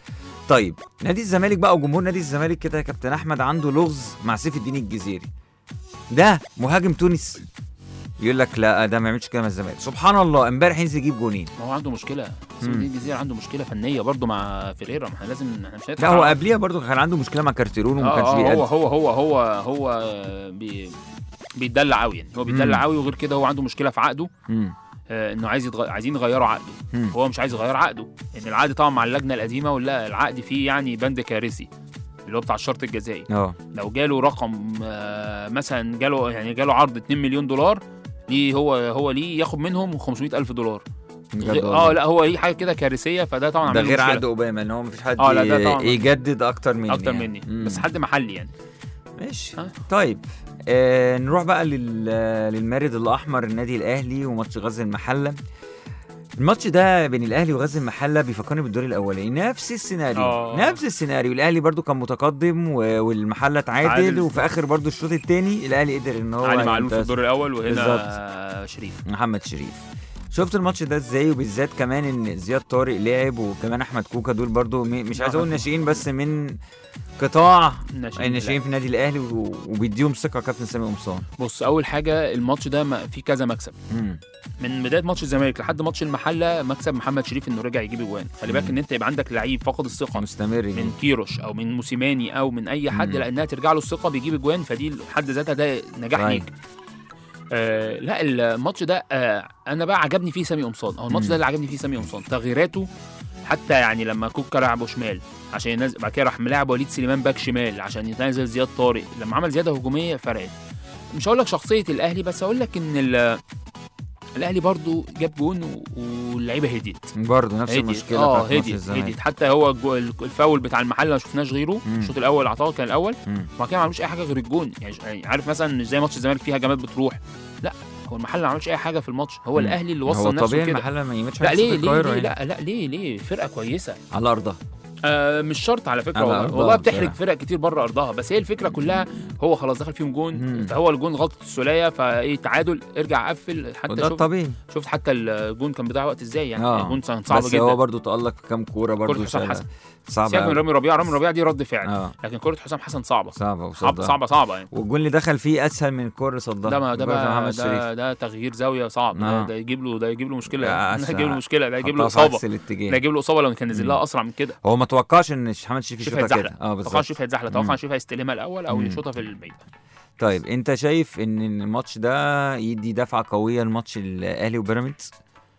طيب نادي الزمالك بقى وجمهور نادي الزمالك كده يا كابتن احمد عنده لغز مع سيف الدين الجزيري ده مهاجم تونس يقول لك لا ده ما يعملش كده مع الزمالك سبحان الله امبارح ينزل يجيب جونين ما هو عنده مشكله مم. سيف الدين الجزيري عنده مشكله فنيه برضو مع فيريرا ما احنا لازم احنا مش هنضحك لا هو على- قبليها برضو كان عنده مشكله مع كارتيرون وما آه، كانش آه، هو بيأدي هو هو هو هو بي بيتدلع قوي يعني هو بيتدلع قوي وغير كده هو عنده مشكله في عقده مم. آه، انه عايز يتغ... عايزين يغيروا عقده مم. هو مش عايز يغير عقده ان العقد طبعا مع اللجنه القديمه ولا العقد فيه يعني بند كارثي اللي هو بتاع الشرط الجزائي اه لو جاله رقم آه، مثلا جاله يعني جاله عرض 2 مليون دولار ليه هو هو ليه ياخد منهم 500 الف دولار بجد غير- والله. اه لا هو ليه حاجه كده كارثيه فده طبعا ده عامل له غير مشكلة. عقد اوباما ان هو مفيش حد آه، لا، ده طبعاً. يجدد اكتر مني اكتر يعني. مني مم. بس حد محلي يعني ماشي آه. طيب آه نروح بقى لل... للمارد الاحمر النادي الاهلي وماتش غزل المحله الماتش ده بين الاهلي وغزل المحله بيفكرني بالدور الاولاني نفس السيناريو آه. نفس السيناريو الاهلي برضو كان متقدم و... والمحله تعادل تعادل. وفي اخر برضو الشوط الثاني الاهلي قدر ان هو علي معلول في ينتصر. الدور الاول وهنا بالظبط. آه، شريف محمد شريف شفت الماتش ده ازاي وبالذات كمان ان زياد طارق لعب وكمان احمد كوكا دول برضو م... مش عايز اقول أحمد ناشئين بس من قطاع الناشئين الناشئين في النادي الاهلي و... وبيديهم ثقه كابتن سامي قمصان بص اول حاجه الماتش ده ما- فيه كذا مكسب مم. من بدايه ماتش الزمالك لحد ماتش المحله مكسب محمد شريف انه رجع يجيب اجوان خلي بالك مم. ان انت يبقى عندك لعيب فقد الثقه مستمر يعني. من كيروش او من موسيماني او من اي حد مم. لانها ترجع له الثقه بيجيب اجوان فدي حد ذاتها ده نجاح طيب. ليك آه لا الماتش ده آه انا بقى عجبني فيه سامي قمصان او الماتش مم. ده اللي عجبني فيه سامي قمصان تغييراته حتى يعني لما كوكا لعبه شمال عشان ينزل بعد كده راح ملاعب وليد سليمان باك شمال عشان ينزل زياد طارق لما عمل زياده هجوميه فرقت مش هقول لك شخصيه الاهلي بس هقول لك ان ال- الاهلي برضو جاب جون و- واللعيبه هديت برضه نفس هديت المشكله اه بتاعت ماتش هديت الزمالك. هديت حتى هو الجو- الفاول بتاع المحل ما شفناش غيره مم. الشوط الاول اعتقد كان الاول مم. وبعد كده ما عملوش اي حاجه غير الجون يعني يعني عارف مثلا مش زي ماتش الزمالك فيها هجمات بتروح لا هو المحل ما عملش اي حاجه في الماتش هو مم. الاهلي اللي هو وصل نفسه طبيعي كده المحله ما يمتش لا على ليه استاد ليه, القاهرة ليه يعني. لا لا ليه ليه فرقه كويسه على ارضها آه مش شرط على فكره على والله, أرضها والله بتحرج بصراحة. فرق كتير بره ارضها بس هي الفكره كلها هو خلاص دخل فيهم جون مم. فهو الجون غلطه السوليه فايه تعادل ارجع قفل حتى وده شوف الطبيعي شفت حتى الجون كان بيضيع وقت ازاي يعني آه. الجون كان صعب بس جدا هو برضه تالق في كام كوره برضه كرة حسام شالها. حسن. صعبه سيبك من أوي. رامي ربيعه رامي ربيعه دي رد فعل اه لكن كرة حسام حسن صعبة صعبه صعبة وصدها صعبة صعبة يعني والجون اللي دخل فيه اسهل من الكوره صدها ده ما ده جول بقى محمد شريف ده, ده تغيير زاوية صعب آه. ده, ده يجيب له ده يجيب له مشكلة يا ده أسا- يجيب له مشكلة ده يجيب له حطها في إصابة عكس الاتجاه ده يجيب له إصابة لو كان نزل لها مم. أسرع من كده هو ما توقعش ان محمد شريف شوف يشوطها هيتزحلق كده اه توقع بالظبط شوف هيتزحلق مم. توقع شوف هيستلمها الأول أو مم. يشوطها في البعيد طيب انت شايف ان الماتش ده يدي دفعه قويه لماتش الاهلي وبيراميدز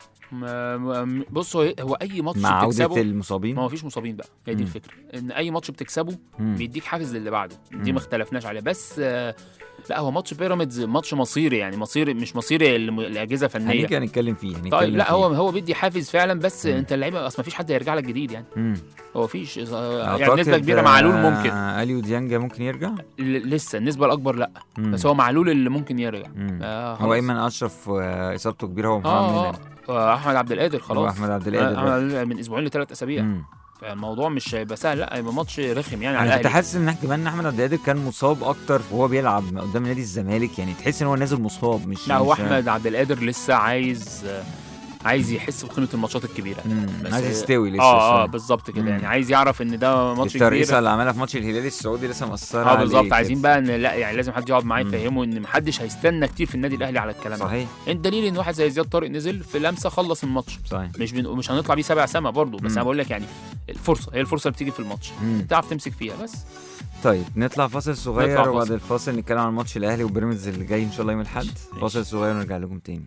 ما- ما- بص هو هو أي ماتش مع عوده بتكسبه المصابين ما هو فيش مصابين بقى هي دي مم. الفكرة إن أي ماتش بتكسبه مم. بيديك حافز للي بعده دي مم. ما اختلفناش عليها بس آه، لا هو ماتش بيراميدز ماتش مصيري يعني مصيري مش مصيري الم- الأجهزة فنية هنيجي هنتكلم فيه هنتكلم طيب لا فيه. هو هو بيدي حافز فعلا بس مم. انت اللعيبه اصل ما فيش حد هيرجع لك جديد يعني مم. هو فيش يعني أعتقد، نسبه كبيره معلول آه، ممكن اليو ديانجا ممكن يرجع ل- لسه النسبه الاكبر لا مم. بس هو معلول اللي ممكن يرجع مم. آه هو خلاص. ايمن اشرف آه، اصابته كبيره هو محمد اه منعم اه احمد عبد القادر هو خلاص احمد عبد آه، القادر بقى. آه، من اسبوعين لثلاث اسابيع مم. فالموضوع مش هيبقى سهل لا هيبقى ماتش رخم يعني على انا كنت الاهلي حاسس ان كمان احمد عبد القادر كان مصاب اكتر وهو بيلعب قدام نادي الزمالك يعني تحس ان هو نازل مصاب مش لا هو مش- احمد عبد القادر لسه عايز آه، عايز يحس بقيمه الماتشات الكبيره مم. بس- عايز يستوي لسه اه اه شوية. بالظبط كده مم. يعني عايز يعرف ان ده ماتش الترقيصه كبير اللي عملها في ماتش الهلال السعودي لسه مأثره اه عليه بالظبط كده. عايزين بقى ان لا يعني لازم حد يقعد معاه مم. يفهمه ان محدش هيستنى كتير في النادي الاهلي على الكلام ده صحيح الدليل ان واحد زي زياد طارق نزل في لمسه خلص الماتش صحيح مش بن... مش هنطلع بيه سبع سما برضه بس مم. انا بقول لك يعني الفرصه هي الفرصه اللي بتيجي في الماتش مم. تعرف تمسك فيها بس طيب نطلع فاصل صغير نطلع وبعد فاصل. الفاصل نتكلم عن ماتش الاهلي وبيراميدز اللي جاي ان شاء الله يوم الاحد فاصل صغير ونرجع لكم تاني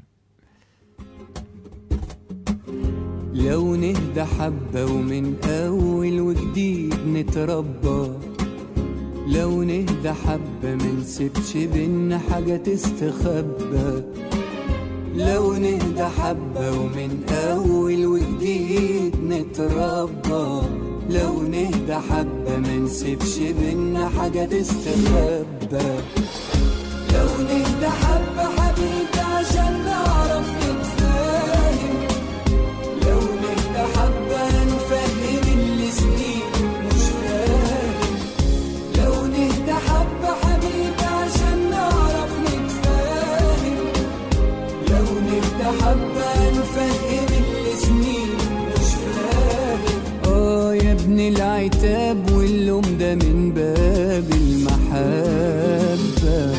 لو نهدى حبة ومن أول وجديد نتربى لو نهدى حبة منسيبش بينا حاجة تستخبى لو نهدى حبة ومن أول وجديد نتربى لو نهدى حبة منسيبش بينا حاجة تستخبى لو نهدى حبة حبيبي عشان نعرف نتفاهم لو نهدى حبة نفهم اللي سنين مش فاهم لو نهدى حبة حبيبي عشان نعرف نتفاهم لو نهدى حبة نفهم اللي سنين مش فاهم اه يا ابن العتاب واللوم ده من باب المحبة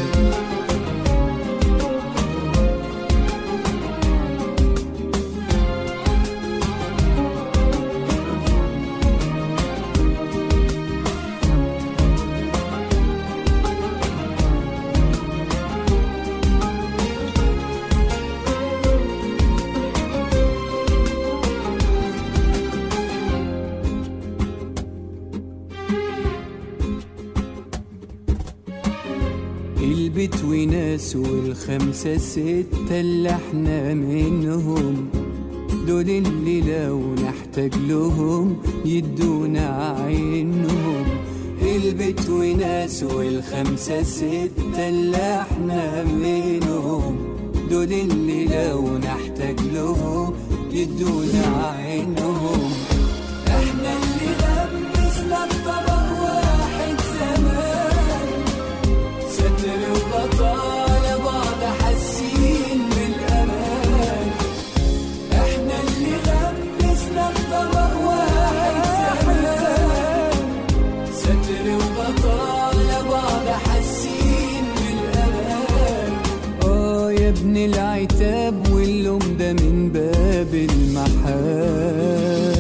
البيت وناس والخمسة ستة اللي احنا منهم دول اللي لو نحتاج لهم يدونا عينهم البيت وناس والخمسة ستة اللي احنا منهم دول اللي لو نحتاج لهم يدونا عينهم احنا اللي لبسنا في طبق واحد زمان ستر وبطالة بعض حاسين بالأمان احنا اللي لبسنا في طبق واحد زمان ستر وبطالة بعض حاسين بالأمان اه يا ابن العتاب واللوم ده من باب المحبة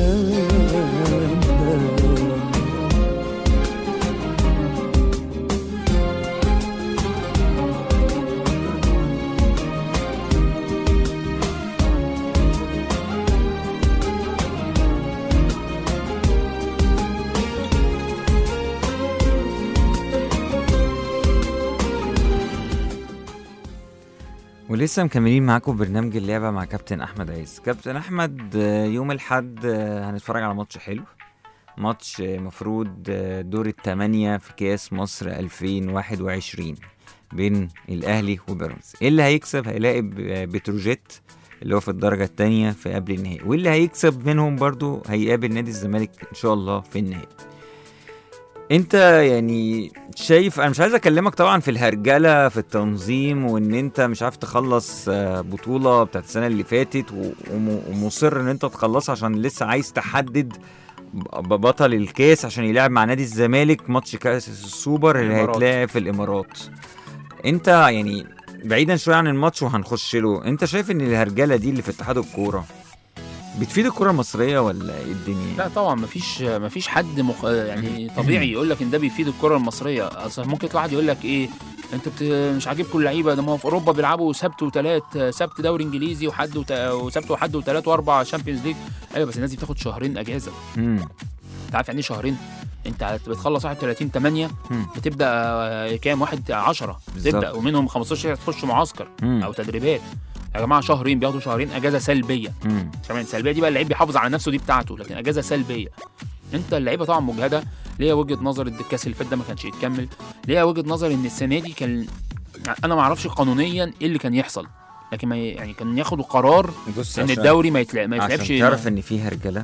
ولسه مكملين معاكم في برنامج اللعبة مع كابتن أحمد عز كابتن أحمد آه، يوم الحد آه، هنتفرج على ماتش حلو ماتش آه، مفروض آه، دور التمانية في كأس مصر 2021 بين الأهلي وبيراميدز اللي هيكسب هيلاقي ب- آه، بتروجيت اللي هو في الدرجة التانية في قبل النهائي واللي هيكسب منهم برضو هيقابل نادي الزمالك إن شاء الله في النهائي انت يعني شايف انا مش عايز اكلمك طبعا في الهرجله في التنظيم وان انت مش عارف تخلص آه، بطوله بتاعت السنه اللي فاتت و- وم- ومصر ان انت تخلصها عشان لسه عايز تحدد ب- بطل الكاس عشان يلعب مع نادي الزمالك ماتش كاس السوبر اللي الإمارات. هيتلعب في الامارات انت يعني بعيدا شويه عن الماتش وهنخش له انت شايف ان الهرجله دي اللي في اتحاد الكوره بتفيد الكره المصريه ولا ايه الدنيا لا طبعا مفيش مفيش حد مخ... يعني طبيعي يقول لك ان ده بيفيد الكره المصريه اصل ممكن يطلع واحد يقول لك ايه انت بت... مش عاجبكم اللعيبه ده ما هو في اوروبا بيلعبوا سبت وثلاث سبت دوري انجليزي وحد وت... وسبت وحد وثلاث واربع شامبيونز ليج ايوه بس الناس دي بتاخد شهرين اجازه مم. انت عارف يعني ايه شهرين انت بتخلص 31 8 مم. بتبدا آه، كام واحد 10 بالظبط. تبدا ومنهم 15 تخش معسكر مم. او تدريبات يا جماعه شهرين بياخدوا شهرين اجازه سلبيه مم. كمان سلبيه دي بقى اللعيب بيحافظ على نفسه دي بتاعته لكن اجازه سلبيه انت اللعيبه طبعا مجهده ليا وجهه نظر ان الكاس اللي فات ده ما كانش يتكمل ليا وجهه نظر ان السنه دي كان انا ما اعرفش قانونيا ايه اللي كان يحصل لكن ما ي- يعني كان ياخدوا قرار بص ان عشان- الدوري ما يتلا... ما يتلعبش عشان تعرف ان في هرجله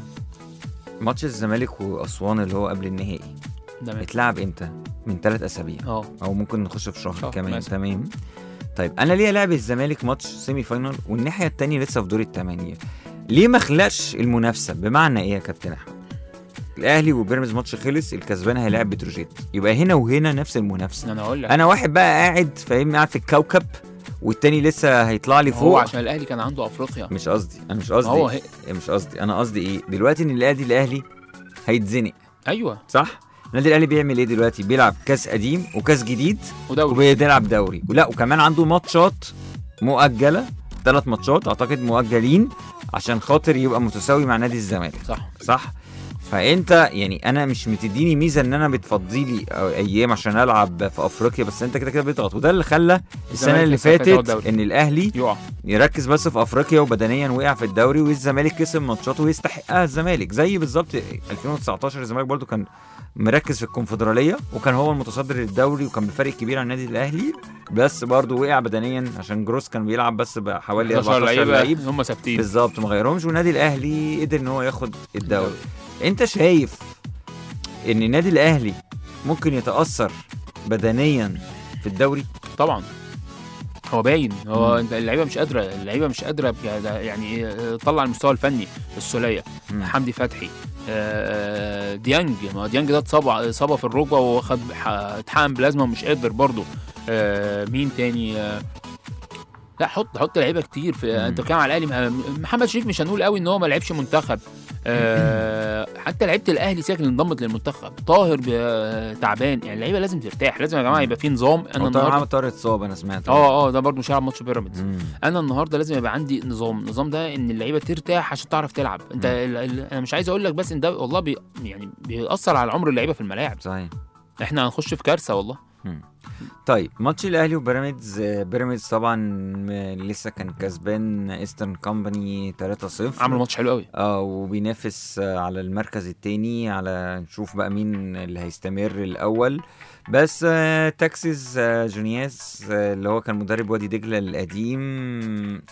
ماتش الزمالك واسوان اللي هو قبل النهائي ده ما- اتلعب امتى من ثلاث اسابيع اه او ممكن نخش في شهر, شهر كمان مثلا. تمام طيب انا ليه لعب الزمالك ماتش سيمي فاينال والناحيه التانية لسه في دور الثمانيه ليه ما خلقش المنافسه بمعنى ايه يا كابتن احمد الاهلي وبيراميدز ماتش خلص الكسبان هيلاعب بتروجيت يبقى هنا وهنا نفس المنافسه انا اقول لك انا واحد بقى قاعد فاهمني قاعد في الكوكب والتاني لسه هيطلع لي هو فوق عشان الاهلي كان عنده افريقيا مش قصدي انا مش ما هو قصدي هي... مش قصدي انا قصدي ايه دلوقتي ان الاهلي الاهلي هيتزنق ايوه صح النادي الاهلي بيعمل ايه دلوقتي بيلعب كاس قديم وكاس جديد ودوري وبيلعب دوري ولا وكمان عنده ماتشات مؤجله ثلاث ماتشات اعتقد مؤجلين عشان خاطر يبقى متساوي مع نادي الزمالك صح صح فانت يعني انا مش متديني ميزه ان انا بتفضي لي ايام عشان العب في افريقيا بس انت كده كده بيضغط وده اللي خلى السنه اللي الزمالك يستحق ياخد فاتت دوري. ان الاهلي يقع يركز بس في افريقيا وبدنيا وقع في الدوري والزمالك كسب ماتشاته ويستحقها الزمالك زي بالظبط 2019 الزمالك برضو كان مركز في الكونفدراليه وكان هو المتصدر للدوري وكان بفرق كبير عن النادي الاهلي بس برضو وقع بدنيا عشان جروس كان بيلعب بس بحوالي 11 14 لعيب لعيبه هم ثابتين بالظبط ما غيرهمش والنادي الاهلي قدر ان هو ياخد الدوري انت شايف ان النادي الاهلي ممكن يتاثر بدنيا في الدوري طبعا هو باين هو مم. انت اللعيبه مش قادره اللعيبه مش قادره بجد- يعني آه، تطلع المستوى الفني السوليه مم. حمدي فتحي آه، ديانج ما هو ديانج ده اتصاب اصابه في الركبه وخد ح- اتحقن بلازما ومش قادر برضه آه، مين تاني آه، لا حط حط لعيبه كتير في انت بتتكلم على الاهلي ما- محمد شريف مش هنقول قوي ان هو ما لعبش منتخب آه، حتى لعيبه الاهلي ساكن انضمت للمنتخب طاهر ب- تعبان يعني اللعيبه لازم ترتاح لازم يا جماعه يبقى في نظام انا هو طبعا النهارده محمد طاهر اتصاب انا سمعت اه اه ده برضه مش هيلعب ماتش بيراميدز مم. انا النهارده لازم يبقى عندي نظام النظام ده ان اللعيبه ترتاح عشان تعرف تلعب انت ال- ال- انا مش عايز اقول لك بس ان ده والله بي يعني بيأثر على عمر اللعيبه في الملاعب صحيح احنا هنخش في كارثه والله طيب ماتش الاهلي وبيراميدز آه، بيراميدز طبعا آه، لسه كان كسبان ايسترن كومباني 3-0 عملوا ماتش حلو قوي اه وبينافس آه، على المركز التاني على نشوف بقى مين اللي هيستمر الاول بس آه، تاكسيس آه، جونياس آه، اللي هو كان مدرب وادي دجله القديم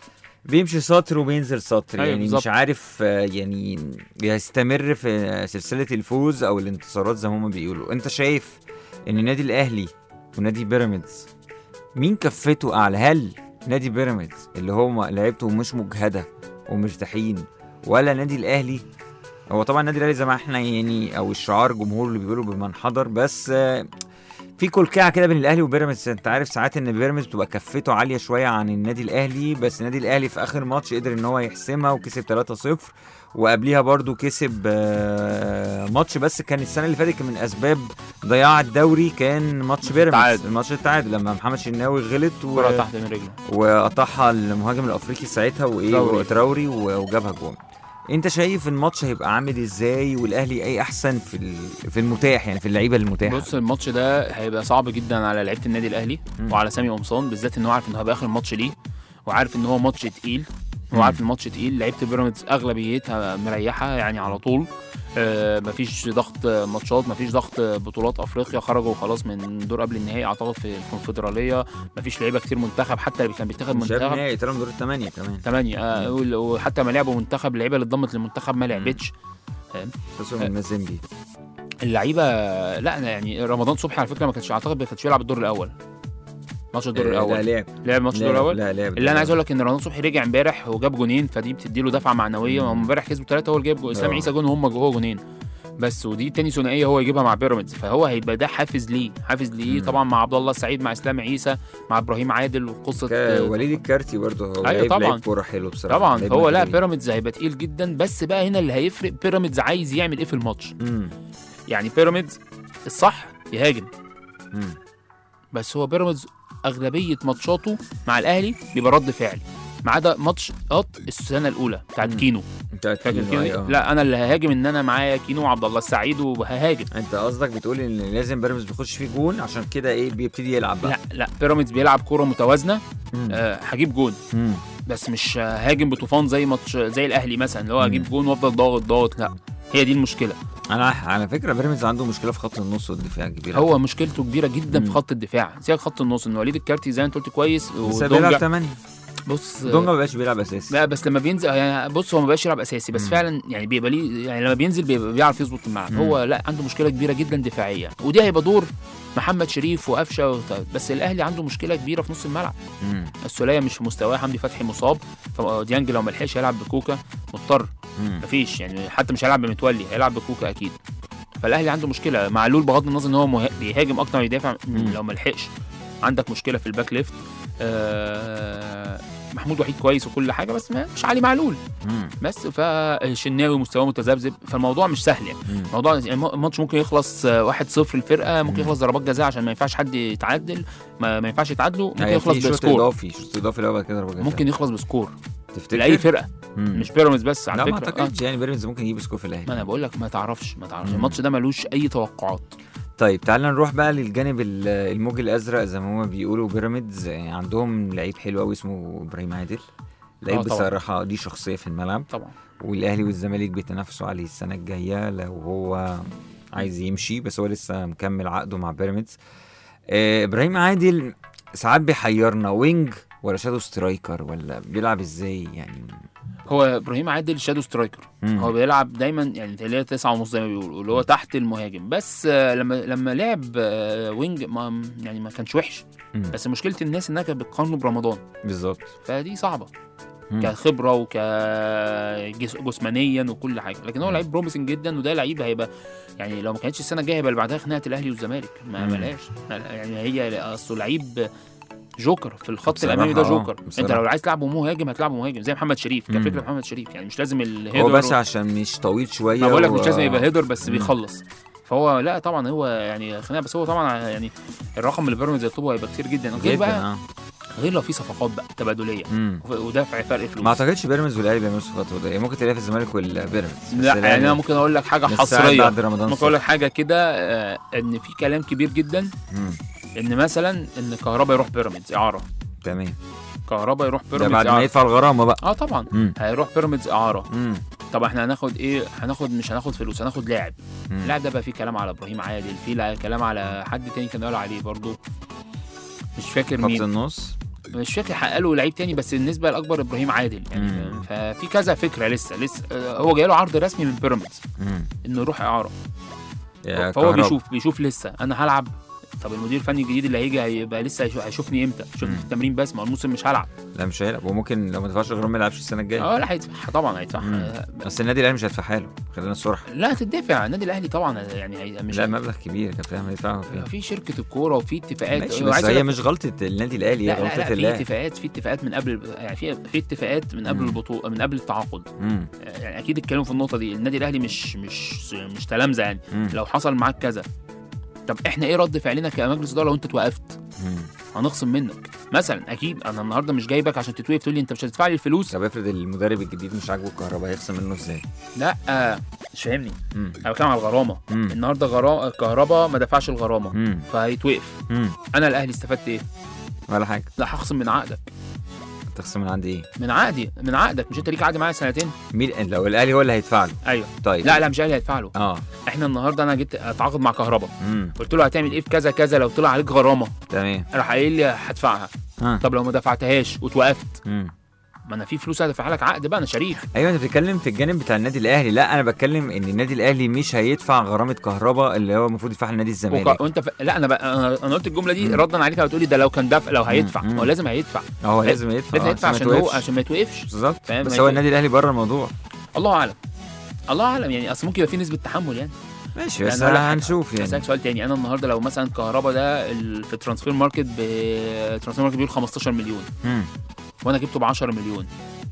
بيمشي سطر وبينزل سطر أيوة يعني بالظبط. مش عارف آه، يعني يستمر في سلسله الفوز او الانتصارات زي ما هم بيقولوا انت شايف ان النادي الاهلي ونادي بيراميدز مين كفته اعلى هل نادي بيراميدز اللي هو لعيبته مش مجهده ومرتاحين ولا نادي الاهلي هو طبعا النادي الاهلي زي ما احنا يعني او الشعار جمهور اللي بيقولوا بمن حضر بس آه، في كلكعه كده بين الاهلي وبيراميدز انت عارف ساعات ان بيراميدز بتبقى كفته عاليه شويه عن النادي الاهلي بس النادي الاهلي في اخر ماتش قدر ان هو يحسمها وكسب 3-0 وقبليها برضو كسب آه، ماتش بس كان السنه اللي فاتت كان من اسباب ضياع الدوري كان ماتش بيراميدز التعادل. الماتش التعادل لما محمد شناوي غلط و... كره تحت من رجله وقطعها المهاجم الافريقي ساعتها وايه تراوري. وتراوري و- وجابها جون انت شايف الماتش هيبقى عامل ازاي والاهلي اي احسن في ال- في المتاح يعني في اللعيبه المتاحه بص الماتش ده هيبقى صعب جدا على لعيبه النادي الاهلي مم. وعلى سامي قمصان بالذات ان هو عارف ان هو هيبقى اخر ماتش ليه وعارف ان هو ماتش تقيل مم. هو عارف الماتش تقيل لعيبه بيراميدز اغلبيتها مريحه يعني على طول آه مفيش ضغط ماتشات مفيش ضغط بطولات افريقيا خرجوا خلاص من دور قبل النهائي اعتقد في الكونفدراليه مفيش لعيبه كتير منتخب حتى اللي كان بيتاخد مش عارف منتخب نهائي ترى دور الثمانيه كمان ثمانية آه وال- وحتى ما لعبوا منتخب اللعيبه اللي اتضمت للمنتخب ما لعبتش خسروا من مازيمبي اللعيبه لا أنا يعني رمضان صبحي على فكره ما كانش اعتقد ما كانش بيلعب الدور الاول ماتش الدور آه، الاول لا لعب لعب ماتش الدور لعب- الاول لا لعب اللي انا عايز اقول لك ان رمضان صبحي رجع امبارح وجاب جونين فدي بتدي له دفعه معنويه هم امبارح كسبوا ثلاثه هو اللي جاب جو- اسلام آه. عيسى جون وهم هو جونين بس ودي تاني ثنائيه هو يجيبها مع بيراميدز فهو هيبقى ده حافز ليه حافز ليه مم. طبعا مع عبد الله السعيد مع اسلام عيسى مع ابراهيم عادل وقصه كا- وليد الكارتي برضه هو أيوة لعيب طبعاً. لعيب كوره حلو بصراحه طبعا لعيب هو لا مهاري. بيراميدز هيبقى تقيل جدا بس بقى هنا اللي هيفرق بيراميدز عايز يعمل ايه في الماتش مم. يعني بيراميدز الصح يهاجم مم. بس هو بيراميدز اغلبيه ماتشاته مع الاهلي بيبقى رد فعل ما عدا ماتش قط السنه الاولى بتاعت مم. كينو انت فاكر كينو، كينو أيوة. لا انا اللي ههاجم ان انا معايا كينو وعبد الله السعيد وههاجم انت قصدك بتقول ان لازم بيراميدز بيخش فيه جون عشان كده ايه بيبتدي يلعب بقى لا لا بيراميدز بيلعب كوره متوازنه مم. آه هجيب جون مم. بس مش هاجم بطوفان زي ماتش زي الاهلي مثلا اللي هو مم. هجيب جون وافضل ضاغط ضاغط لا هي دي المشكله انا على فكره بيراميدز عنده مشكله في خط النص والدفاع كبيره هو مشكلته كبيره جدا في مم. خط الدفاع سيبك خط النص ان وليد الكارتي زي ما انت قلت كويس بس بيلعب ودونجا 8 بص دونجا ما بقاش بيلعب اساسي لا بس لما بينزل يعني بص هو ما بقاش يلعب اساسي بس مم. فعلا يعني بيبقى ليه يعني لما بينزل بيبقى بيعرف يظبط الملعب مم. هو لا عنده مشكله كبيره جدا دفاعيه ودي هيبقى دور محمد شريف وقفشه وت- بس الاهلي عنده مشكله كبيره في نص الملعب مم. السوليه مش في مستواه حمدي فتحي مصاب فديانج لو ما لحقش يلعب بكوكا مضطر مم. مفيش يعني حتى مش هيلعب بمتولي هيلعب بكوكا اكيد فالاهلي عنده مشكله معلول بغض النظر ان هو مه... بيهاجم اكتر ما يدافع مم. لو ما لحقش عندك مشكله في الباك ليفت آه... محمود وحيد كويس وكل حاجه بس ما مش علي معلول مم. بس فالشناوي مستواه متذبذب فالموضوع مش سهل يعني مم. الموضوع يعني الم- الماتش ممكن يخلص آه، 1-0 الفرقه ممكن مم. يخلص ضربات جزاء عشان ما ينفعش حد يتعادل ما, ما ينفعش يتعادلوا ممكن يعني يخلص في شوط بسكور اضافي شوط اضافي لو بعد كده ضربة جزاء. ممكن يخلص بسكور تفتكر لاي فرقه مم. مش بيراميدز بس على لا ما فكره آه. اعتقدش يعني بيراميدز ممكن يجيب سكور في الاهلي ما انا بقول لك ما تعرفش ما تعرفش مم. الماتش ده ملوش اي توقعات طيب تعال نروح بقى للجانب ال- الموج الازرق زي ما هما بيقولوا بيراميدز يعني عندهم لعيب حلو قوي اسمه ابراهيم عادل لعيب آه طبعاً. بصراحه دي شخصيه في الملعب طبعا والاهلي والزمالك بيتنافسوا عليه السنه الجايه لو هو عايز يمشي بس هو لسه مكمل عقده مع بيراميدز آه، ابراهيم عادل ساعات بيحيرنا وينج ولا شادو سترايكر ولا بيلعب ازاي يعني هو ابراهيم عادل شادو سترايكر مم. هو بيلعب دايما يعني اللي هي تسعة ونص زي ما بيقولوا اللي هو تحت المهاجم بس آه، لما لما لعب آه، وينج ما يعني ما كانش وحش مم. بس مشكله الناس انها كانت بتقارنه برمضان بالظبط فدي صعبه مم. كخبره وكجسمانيا وكل حاجه لكن هو لعيب بروميسنج جدا وده لعيب هيبقى يعني لو ما كانتش السنه الجايه هيبقى اللي بعدها خناقه الاهلي والزمالك ما مم. ملهاش يعني هي اصله لعيب جوكر في الخط بصراحة الامامي ده آه، جوكر انت بصراحة. لو عايز تلعبه مهاجم هتلعبه مهاجم زي محمد شريف مم. كفكره محمد شريف يعني مش لازم الهيدر هو بس و- عشان مش طويل شويه ما بقول لك و- مش لازم يبقى هيدر بس مم. بيخلص فهو لا طبعا هو يعني خناقه بس هو طبعا يعني الرقم اللي بيراميدز يطلبه هيبقى كتير جدا غير جدا بقى اه غير لو في صفقات بقى تبادليه مم. ودافع فرق فلوس ما اعتقدش بيراميدز والاهلي بيعملوا صفقات وده ممكن تلاقيها في الزمالك والبيراميدز بس لا الأهلي يعني انا ممكن اقول لك حاجه لسه قاعد حصريه بعد رمضان ممكن اقول لك حاجه كده آه، ان في كلام كبير جدا مم. ان مثلا ان كهربا يروح بيراميدز اعاره تمام كهربا يروح ده بيراميدز بعد ما اعاره يدفع الغرامه بقى اه طبعا مم. هيروح بيراميدز اعاره مم. طب احنا هناخد ايه هناخد مش هناخد فلوس هناخد لاعب مم. اللاعب ده بقى فيه كلام على ابراهيم عادل فيه لا- كلام على حد تاني كان قال عليه برضو مش فاكر خط مين النص مش فاكر حققله لعيب تاني بس النسبه الاكبر ابراهيم عادل يعني مم. ففي كذا فكره لسه لسه آه، هو جاي له عرض رسمي من بيراميدز مم. انه يروح اعاره يا فهو كهربا. بيشوف بيشوف لسه انا هلعب طب المدير الفني الجديد اللي هيجي هيبقى لسه هيشوف- هيشوفني امتى يشوفني مم. في التمرين بس ما هو الموسم مش هلعب لا مش هيلعب وممكن لو ما دفعش الغرامه ما يلعبش السنه الجايه اه لا هيدفع طبعا هيدفع مم. آه، بس النادي الاهلي مش هيدفعها له خلينا الصراحه لا هتدفع النادي الاهلي طبعا يعني هي- مش لا مبلغ كبير كابتن احمد يدفعه فين في شركه الكوره وفي اتفاقات ماشي وعايز بس أقول هي لك- مش غلطه النادي الاهلي هي لا لا, لا غلطه في اللاعب اتفاقات في اتفاقات من قبل يعني في في اتفاقات من قبل مم. البطوله من قبل التعاقد مم. يعني اكيد اتكلموا في النقطه دي النادي الاهلي مش مش مش تلامذه يعني مم. لو حصل معاك كذا طب احنا ايه رد فعلنا كمجلس اداره لو انت توقفت مم. هنخصم منك مثلا اكيد انا النهارده مش جايبك عشان تتوقف تقول لي انت مش هتدفع لي الفلوس طب افرض المدرب الجديد مش عاجبه الكهرباء هيخصم منه ازاي؟ لا آه مش فاهمني مم. انا بتكلم على الغرامه مم. النهارده غرامه الكهرباء ما دفعش الغرامه مم. فهيتوقف مم. انا الاهلي استفدت ايه ولا حاجه لا هخصم من عقدك تخصم من عندي ايه؟ من عقدي من عقدك مش انت ليك عقد معايا سنتين مين لو الاهلي هو اللي هيدفع له ايوه طيب لا لا مش الاهلي هيدفع له اه احنا النهارده انا جيت اتعاقد مع كهرباء امم قلت له هتعمل ايه في كذا كذا لو طلع عليك غرامه تمام راح قايل لي هدفعها ها طب لو ما دفعتهاش واتوقفت امم ما انا في فلوس هدفعها لك عقد بقى انا شريك ايوه انت بتتكلم في الجانب بتاع النادي الاهلي لا انا بتكلم ان النادي الاهلي مش هيدفع غرامه كهرباء اللي هو المفروض يدفعها لنادي الزمالك وك... وانت ف... لا انا بقى انا أنا قلت الجمله دي مم. ردا عليك هتقولي ده لو كان دفع لو هيدفع مم. هو لازم هيدفع هو لا- لازم يدفع لازم آه، يدفع ما عشان هو يتوقفش. عشان ما يتوقفش بالظبط فاهم؟ بس ما هو يتوقف. النادي الاهلي بره الموضوع الله اعلم الله اعلم يعني اصل ممكن يبقى في نسبه تحمل يعني ماشي يعني بس أقول لك حاجة. هنشوف يعني اسالك سؤال تاني انا النهارده لو مثلا كهربا ده ال... في الترانسفير ماركت ب الترانسفير ماركت بيقول 15 مليون مم. وانا جبته ب 10 مليون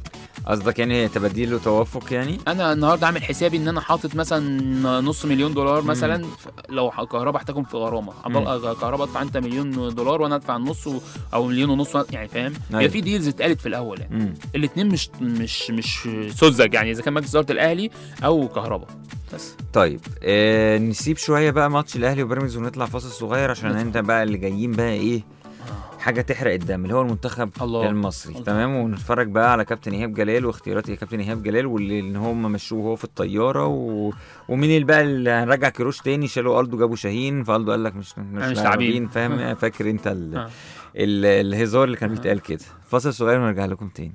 قصدك يعني تبديل وتوافق يعني انا النهارده عامل حسابي ان انا حاطط مثلا نص مليون دولار مثلا ف- لو ح- كهرباء احتاجهم في غرامه أبقى كهرباء ادفع انت مليون دولار وانا ادفع النص و- او مليون ونص وأنا- يعني فاهم أيوة. هي في ديلز اتقالت في الاول يعني امم الاثنين مش مش مش سذج يعني اذا كان مجلس اداره الاهلي او كهرباء بس طيب آه نسيب شويه بقى ماتش الاهلي وبيراميدز ونطلع فاصل صغير عشان نطلع. انت بقى اللي جايين بقى ايه حاجه تحرق الدم اللي هو المنتخب الله. المصري الله. تمام ونتفرج بقى على كابتن ايهاب جلال واختيارات كابتن ايهاب جلال واللي ان هم مشوه هو في الطياره و... ومين اللي بقى اللي هنرجع كيروش تاني شالوا الدو جابوا شاهين فالدو قال لك مش مش, مش لاعبين لاعبين. فاهم فاكر انت ال... آه. ال... الهزار اللي كان بيتقال كده فاصل صغير ونرجع لكم تاني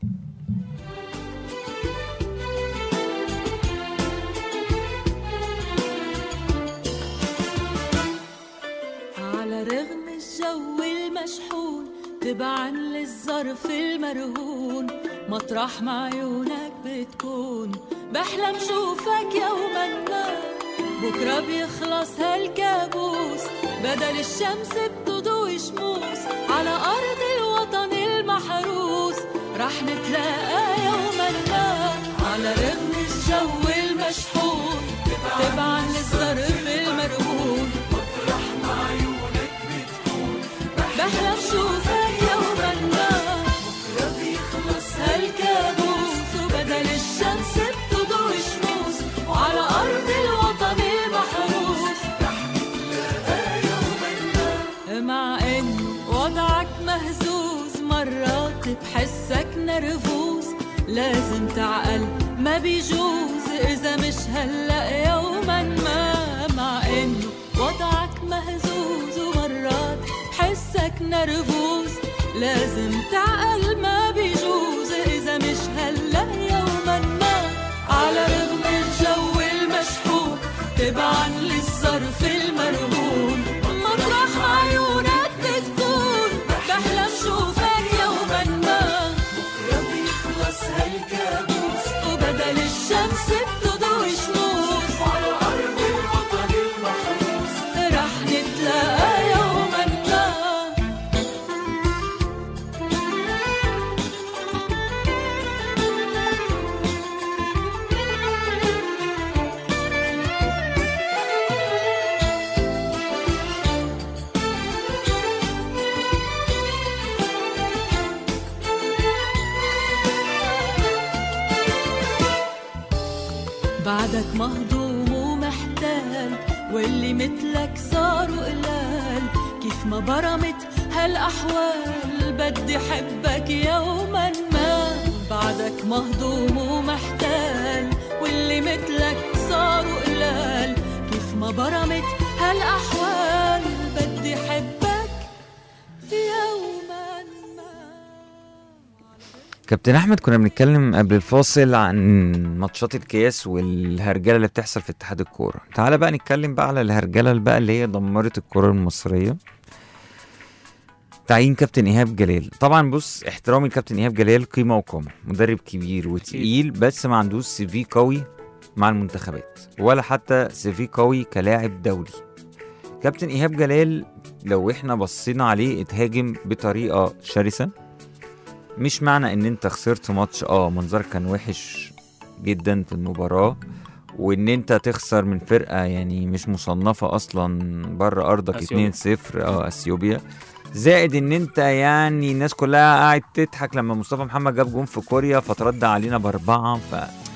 على رغم الجو المشحون تبعا للظرف المرهون مطرح ما عيونك بتكون بحلم شوفك يوما ما بكرة بيخلص هالكابوس بدل الشمس بتضوي شموس على أرض الوطن المحروس رح نتلاقى يوما ما على رغم الجو المشحون تبعا للظرف المرهون بحلم شوفك يوما ما بكرة بيخلص هالكابوس وبدل الشمس بتضوي شموس وعلى أرض الوطن المحروس مع إنه وضعك مهزوز مرات بحسك نرفوز لازم تعقل ما بيجوز إذا مش هلأ يوما ما مع إنه وضعك مهزوز ومرات بحسك نرفوز لازم تعقل ما بيجوز إذا مش هلأ يوما ما على رغم الجو المشحون تبعا للظرف المرهون مطرح ما عيونك بتكون بحلم شوفك يوما ما بكرة بيخلص بعدك مهضوم ومحتال واللي مثلك صاروا قلال كيف ما برمت هالأحوال بدي حبك يوما ما بعدك مهضوم ومحتال واللي مثلك صاروا قلال كيف ما برمت هالأحوال بدي حبك يوما ما كابتن احمد كنا بنتكلم قبل الفاصل عن ماتشات الكاس والهرجله اللي بتحصل في اتحاد الكوره تعالى بقى نتكلم بقى على الهرجله اللي بقى اللي هي دمرت الكوره المصريه تعيين كابتن ايهاب جلال طبعا بص احترامي لكابتن ايهاب جلال قيمه وقامه مدرب كبير وتقيل بس ما عندوش سي في قوي مع المنتخبات ولا حتى سي في قوي كلاعب دولي كابتن ايهاب جلال لو احنا بصينا عليه اتهاجم بطريقه شرسه مش معنى ان انت خسرت ماتش اه منظرك كان وحش جدا في المباراة وان انت تخسر من فرقة يعني مش مصنفة اصلا بره ارضك أثيوبيا. 2-0 اه اثيوبيا زائد ان انت يعني الناس كلها قاعد تضحك لما مصطفى محمد جاب جون في كوريا فترد علينا باربعة ف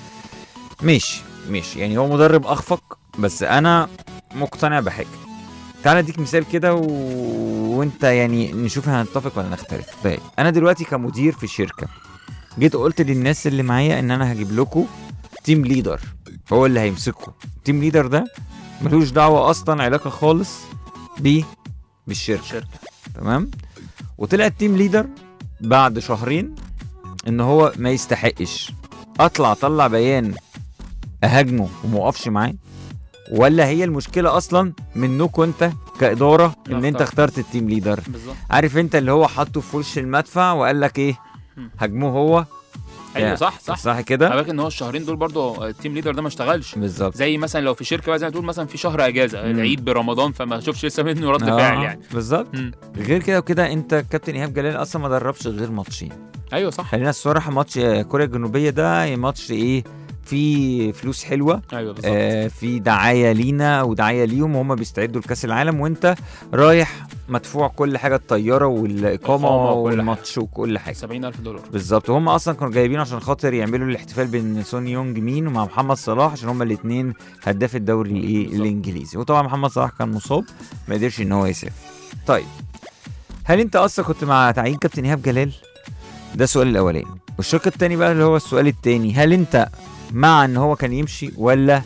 ماشي ماشي يعني هو مدرب اخفق بس انا مقتنع بحاجة تعال اديك مثال كده و... وانت يعني نشوف هنتفق ولا نختلف طيب انا دلوقتي كمدير في شركه جيت قلت للناس اللي معايا ان انا هجيب لكم تيم ليدر هو اللي هيمسكه التيم ليدر ده ملوش دعوه اصلا علاقه خالص ب بالشركه شركه تمام وطلع التيم ليدر بعد شهرين ان هو ما يستحقش اطلع اطلع بيان اهاجمه وموقفش معاه ولا هي المشكله اصلا منكم انت كاداره ان انت اخترت. اخترت التيم ليدر بالظبط عارف انت اللي هو حطه في وش المدفع وقال لك ايه مم. هاجموه هو ايوه يا. صح صح صح خلي كده بالك ان هو الشهرين دول برضو التيم ليدر ده ما اشتغلش بالظبط زي مثلا لو في شركه بقى زي ما تقول مثلا في شهر اجازه مم. العيد برمضان فما اشوفش لسه منه رد آه، فعل يعني بالظبط مم. غير كده وكده انت كابتن ايهاب جلال اصلا ما دربش غير ماتشين ايوه صح خلينا الصراحه ماتش آه، كوريا الجنوبيه ده ماتش ايه في فلوس حلوه ايوه بالظبط آه في دعايه لينا ودعايه ليهم وهم بيستعدوا لكاس العالم وانت رايح مدفوع كل حاجه الطياره والاقامه إقامة وكل والماتش وكل حاجه 70000 دولار بالظبط وهم اصلا كانوا جايبين عشان خاطر يعملوا الاحتفال بين سون يونج مين ومع محمد صلاح عشان هم الاثنين هداف الدوري الايه بالظبط. الانجليزي وطبعا محمد صلاح كان مصاب ما قدرش ان هو يسافر طيب هل انت اصلا كنت مع تعيين كابتن ايهاب جلال ده السؤال الاولاني والشق الثاني بقى اللي هو السؤال الثاني هل انت مع ان هو كان يمشي ولا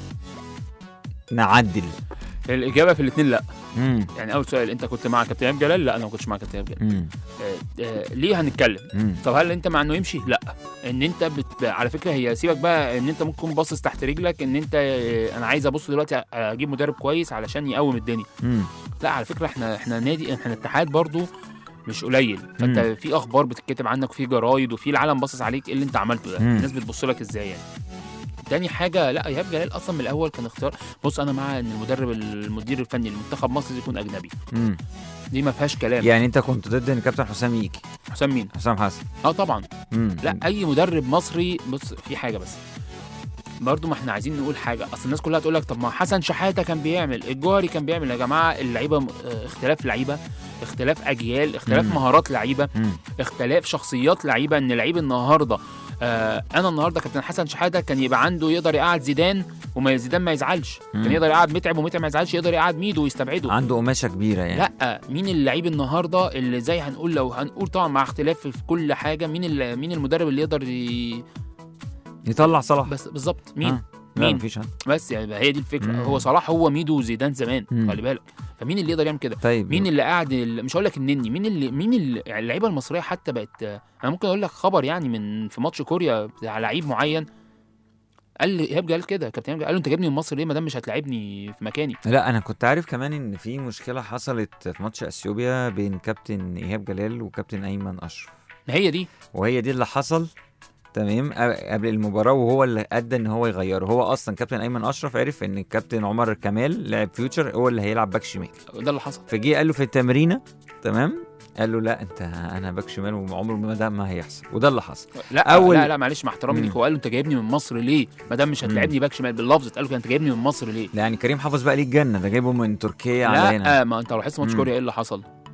نعدل الاجابه في الاثنين لا امم يعني اول سؤال انت كنت مع كابتن ايهاب جلال لا انا ما كنتش مع كابتن ايهاب جلال امم آه، آه، ليه هنتكلم امم طب هل انت مع انه يمشي لا ان انت بت... على فكره هي سيبك بقى ان انت ممكن باصص تحت رجلك ان انت آه، انا عايز ابص دلوقتي اجيب مدرب كويس علشان يقوم الدنيا امم لا على فكره احنا احنا نادي احنا اتحاد برضو مش قليل فانت في اخبار بتتكتب عنك وفي جرايد وفي العالم باصص عليك ايه اللي انت عملته ده مم. الناس بتبص لك ازاي يعني تاني حاجة لا إيهاب جلال أصلا من الأول كان اختيار بص أنا مع إن المدرب المدير الفني لمنتخب مصر يكون أجنبي امم دي ما فيهاش كلام يعني انت كنت ضد ان كابتن حسام يجي حسام مين؟ حسام حسن أه طبعا امم لا اي مدرب مصري بص في حاجه بس برضو ما احنا عايزين نقول حاجه اصل الناس كلها تقول لك طب ما حسن شحاته كان بيعمل الجوهري كان بيعمل يا جماعه اللعيبه م- اه، اختلاف لعيبه اختلاف اجيال اختلاف مم. مهارات لعيبه امم اختلاف شخصيات لعيبه ان لعيب النهارده آه انا النهارده كابتن حسن شحاته كان يبقى عنده يقدر يقعد زيدان وما زيدان ما يزعلش مم. كان يقدر يقعد متعب ومتعب ما يزعلش يقدر يقعد ميدو ويستبعده عنده قماشه كبيره يعني لا مين اللعيب النهارده اللي زي هنقول لو هنقول طبعا مع اختلاف في كل حاجه مين ال- مين المدرب اللي يقدر ي... يطلع صلاح بس بالظبط مين آه. لا مين؟ مفيش حد بس يعني هي دي الفكره مم. هو صلاح هو ميدو وزيدان زمان مم. خلي بالك فمين اللي يقدر يعمل كده طيب مين اللي قاعد ال- مش هقول لك النني مين اللي مين اللي يعني اللعيبه المصريه حتى بقت انا ممكن اقول لك خبر يعني من في ماتش كوريا بتاع لعيب معين قال لي ايهاب جلال كده كابتن إيهاب قال له انت جايبني من مصر ليه ما دام مش هتلاعبني في مكاني لا انا كنت عارف كمان ان في مشكله حصلت في ماتش اثيوبيا بين كابتن ايهاب جلال وكابتن ايمن اشرف ما هي دي وهي دي اللي حصل تمام أ- قبل المباراه وهو اللي ادى ان هو يغيره هو اصلا كابتن ايمن اشرف عرف ان الكابتن عمر كمال لاعب فيوتشر هو اللي هيلعب باك شمال ده اللي حصل فجي قال له في التمرينه تمام قال له لا انت انا باك شمال وعمره ما ده ما هيحصل وده اللي حصل لا أول- أول لا لا معلش مع احترامي مم. ليك هو قال له انت جايبني من مصر ليه ما دام مش هتلاعبني باك شمال باللفظ قال له انت جايبني من مصر ليه لا يعني كريم حافظ بقى ليه الجنه ده جايبه من تركيا على هنا لا ما انت لو لاحظت ماتش مم. كوريا ايه اللي حصل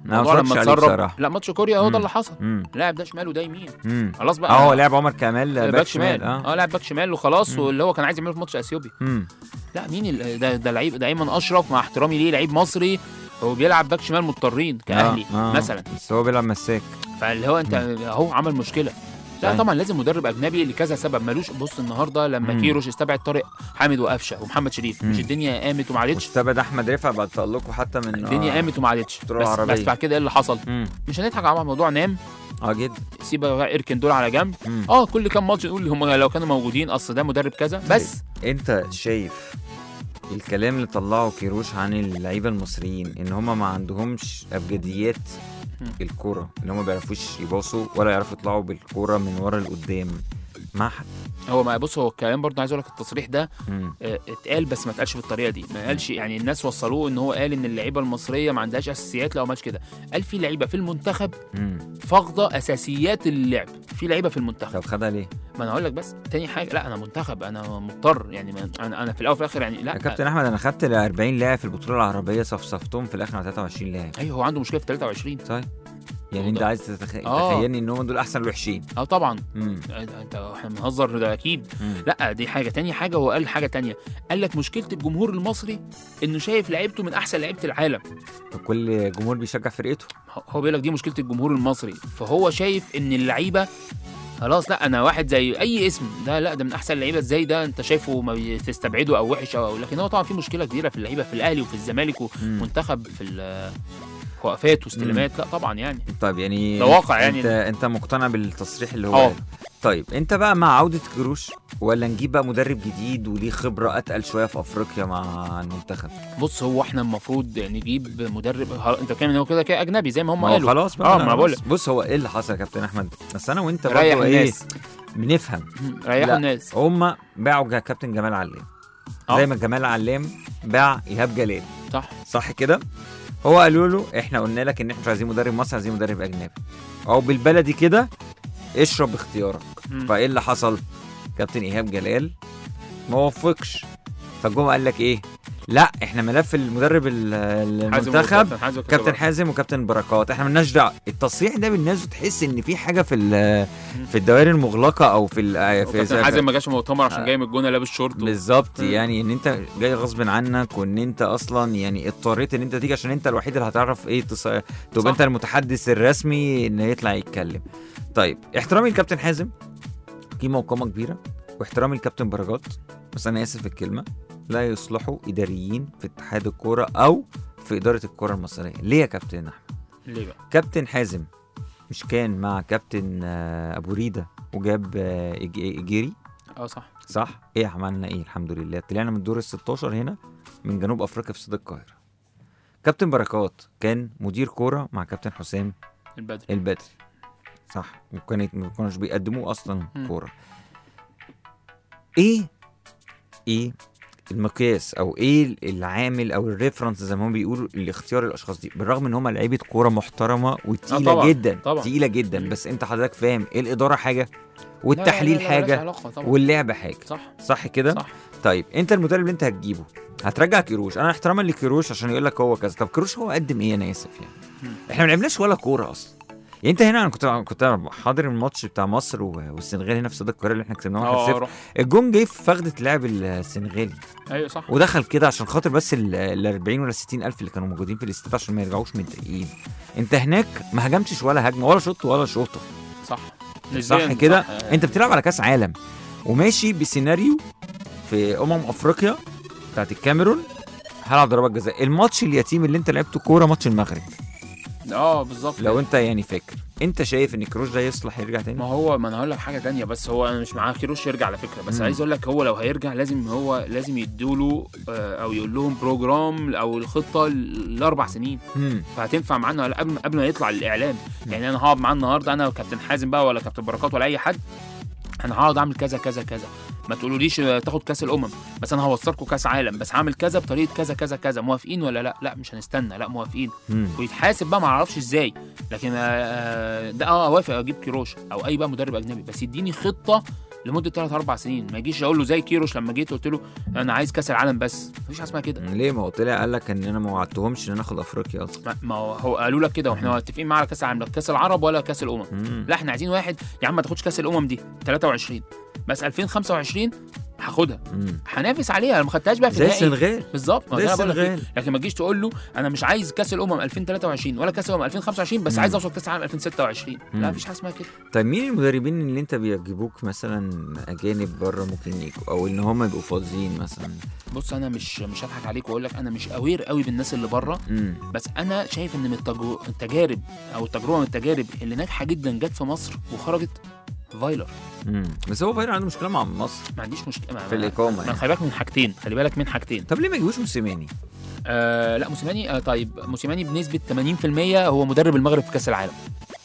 الموضوع اتفرجتش لما عليه اتسرب بصراحة. لا ماتش كوريا هو مم. ده اللي حصل امم لاعب ده شمال وده يمين امم خلاص بقى اه هو لعب عمر كمال باك شمال اه اه لاعب باك شمال وخلاص مم. واللي هو كان عايز يعمله في ماتش اثيوبي امم لا مين ال- ده ده لعيب ده ايمن اشرف مع احترامي ليه لعيب مصري هو بيلعب باك شمال مضطرين كاهلي آه، آه. مثلا بس هو بيلعب مساك فاللي هو انت اهو عمل مشكله لا صحيح. طبعا لازم مدرب اجنبي لكذا سبب ملوش بص النهارده لما مم. كيروش استبعد طارق حامد وقفشه ومحمد شريف مش مم. الدنيا قامت وما عادتش واستبعد احمد رفعت بعد تألقه حتى من الدنيا آه. قامت وما عادتش بطولة بس, عربية. بس بعد كده ايه اللي حصل امم مش هنضحك على الموضوع نام اه جدا سيب بقى اركن دول على جنب مم. اه كل كام ماتش نقول هم لو كانوا موجودين اصل ده مدرب كذا بس انت شايف الكلام اللي طلعه كيروش عن اللعيبه المصريين ان هم ما عندهمش ابجديات مم. الكوره ان هم ما بيعرفوش يباصوا ولا يعرفوا يطلعوا بالكوره من ورا لقدام ما حد هو ما بص هو الكلام برضه عايز اقول لك التصريح ده مم. آه، اتقال بس ما اتقالش بالطريقه دي ما قالش يعني الناس وصلوه ان هو قال ان اللعيبه المصريه ما عندهاش اساسيات لا هو ماشي كده قال في لعيبه في المنتخب مم. فاقده اساسيات اللعب في لعيبه في المنتخب طب خدها ليه؟ ما انا هقول لك بس تاني حاجه لا انا منتخب انا مضطر يعني ما انا انا في الاول وفي الاخر يعني لا يا كابتن احمد انا خدت ال 40 لاعب في البطوله العربيه صفصفتهم في الاخر على 23 لاعب ايوه هو عنده مشكله في 23 طيب يعني هو انت ده. عايز تتخ... آه. تخيلني ان هم دول احسن الوحشين اه طبعا امم انت احنا بنهزر ده اكيد مم. لا دي حاجه تاني حاجه هو قال حاجه تانية قال لك مشكله الجمهور المصري انه شايف لعيبته من احسن لعيبه العالم كل جمهور بيشجع فرقته هو بيقول لك دي مشكله الجمهور المصري فهو شايف ان اللعيبه خلاص لا انا واحد زي اي اسم ده لا ده من احسن اللعيبه ازاي ده انت شايفه ما تستبعده او وحش او لكن هو طبعا في مشكله كبيره في اللعيبه في الاهلي وفي الزمالك مم. ومنتخب في ال- وقفات واستلامات لا طبعا يعني طيب يعني ده واقع يعني. انت انت مقتنع بالتصريح اللي هو اه. قاله. طيب انت بقى مع عوده كروش ولا نجيب بقى مدرب جديد وليه خبره اتقل شويه في افريقيا مع المنتخب بص هو احنا المفروض نجيب مدرب ه- انت بتتكلم ان هو كده كده اجنبي زي ما هم ما هو قالوا خلاص بقى اه ما انا بقول لك بص, بص هو ايه اللي حصل يا كابتن احمد بس انا وانت ريح برضه ايه الناس بنفهم ريحوا لا. الناس هم باعوا جا- كابتن جمال علام اه. زي ما جمال علام باع ايهاب جلال صح صح كده هو قالوا له احنا قلنا لك ان احنا مش عايزين مدرب مصري عايزين مدرب اجنبي او بالبلدي كده اشرب اختيارك مم. فايه اللي حصل كابتن ايهاب جلال ما وفقش فجم قال لك ايه لا احنا ملف المدرب ال- حازم المنتخب وكابتن حازم كابتن وكابتن حازم وكابتن بركات احنا مالناش دعوه التصريح ده بالناس تحس ان في حاجه في ال- في الدوائر المغلقه او في ال- في كابتن حازم ما جاش مؤتمر عشان آه. جاي من الجونه لابس شورت و- بالظبط مم. يعني ان انت جاي غصب عنك وان انت اصلا يعني اضطريت ان انت تيجي عشان انت الوحيد اللي هتعرف ايه تص... تبقى صح. انت المتحدث الرسمي ان يطلع يتكلم طيب احترامي لكابتن حازم قيمه وقامه كبيره واحترامي لكابتن بركات بس انا اسف في الكلمه لا يصلحوا اداريين في اتحاد الكوره او في اداره الكوره المصريه ليه يا كابتن احمد ليه بقى كابتن حازم مش كان مع كابتن آه، ابو ريده وجاب آه، إج- اجيري اه صح صح ايه عملنا ايه الحمد لله طلعنا من الدور ال 16 هنا من جنوب افريقيا في استاد القاهره كابتن بركات كان مدير كوره مع كابتن حسام البدري البدري صح وكانت ما كانوش بيقدموه اصلا مم. كوره ايه ايه المقياس او ايه العامل او الريفرنس زي ما هم بيقولوا لاختيار الاشخاص دي بالرغم ان هم لعيبه كوره محترمه وتقيله طبعاً، جدا طبعاً. تقيله جدا مم. بس انت حضرتك فاهم ايه الاداره حاجه لا، والتحليل لا، لا، لا، ملهاش حاجه علاقة طبعا. واللعب حاجه صح صح كده صح طيب انت المدرب اللي انت هتجيبه هترجع كيروش انا احتراما لكيروش عشان يقول لك هو كذا طب كيروش هو قدم ايه انا اسف يعني مم. احنا ما لعبناش ولا كوره اصلا يعني انت هنا انا كنت كنت حاضر الماتش بتاع مصر و- والسنغال هنا في استاد القاهره اللي احنا كسبناه 1-0 اه روح الجون جه في فخده لاعب السنغالي ايوه صح ودخل كده عشان خاطر بس ال 40 ولا 60 الف اللي كانوا موجودين في الاستاد عشان ما يرجعوش متضايقين انت هناك ما هجمتش ولا هجمه ولا شوط ولا شوطه صح صح نسبياً كده صح. آه، انت بتلعب على كاس عالم وماشي بسيناريو في امم افريقيا بتاعت الكاميرون هلعب ضربات جزاء الماتش اليتيم اللي انت لعبته كوره ماتش المغرب اه بالظبط لو انت يعني فاكر انت شايف ان كروش ده يصلح يرجع ما تاني هو ما انا هقول لك حاجه تانية بس هو انا مش معاه كيروش يرجع على فكره بس مم. عايز اقول لك هو لو هيرجع لازم هو لازم يدوله آه، او يقول لهم بروجرام او الخطه لاربع سنين مم. فهتنفع معانا ولا قبل قبل ما يطلع الاعلان يعني انا هقعد معاه النهارده انا وكابتن حازم بقى ولا كابتن بركات ولا اي حد انا هقعد اعمل كذا كذا كذا ما تقولوليش آه، تاخد كاس الامم بس انا هوصلكم كاس عالم بس هعمل كذا بطريقه كذا كذا كذا موافقين ولا لا لا مش هنستنى لا موافقين مم. ويتحاسب بقى ما اعرفش ازاي لكن آه، آه، ده اه اوافق اجيب كيروش او اي بقى مدرب اجنبي بس يديني خطه لمده 3 4 سنين ما يجيش اقول له زي كيروش لما جيت قلت له انا عايز كاس العالم بس مفيش حاجه اسمها كده ليه ما هو طلع قال لك ان انا ما وعدتهمش ان انا اخد افريقيا اصلا ما- ما هو- هو قالوا لك كده واحنا متفقين معاه على كاس العالم لا كاس العرب ولا كاس الامم مم. لا احنا عايزين واحد يا عم ما تاخدش كاس الامم دي 23 بس 2025 هاخدها مم. هنافس عليها انا ما خدتهاش بقى في زي النهائي السنغال بالظبط ما زي ده أنا بقول لك إيه. السنغال لكن ما تجيش تقول له انا مش عايز كاس الامم 2023 ولا كاس الامم 2025 بس مم. عايز اوصل كاس العالم 2026 مم. لا مفيش حاجه اسمها كده طيب مين المدربين اللي انت بيعجبوك مثلا اجانب بره ممكن يجوا او ان هم يبقوا فاضيين مثلا بص انا مش مش هضحك عليك واقول لك انا مش اوير قوي بالناس اللي بره امم بس انا شايف ان من التجو- التجارب او التجربه من التجارب اللي ناجحه جدا جت في مصر وخرجت فايلر امم بس هو فاير عنده مشكله مع مصر ما عنديش مشكله في الإقامة ما يعني. خلي بالك من حاجتين خلي بالك من حاجتين طب ليه ما يجيبوش موسيماني آه لا موسيماني آه طيب موسيماني بنسبه 80% هو مدرب المغرب في كاس العالم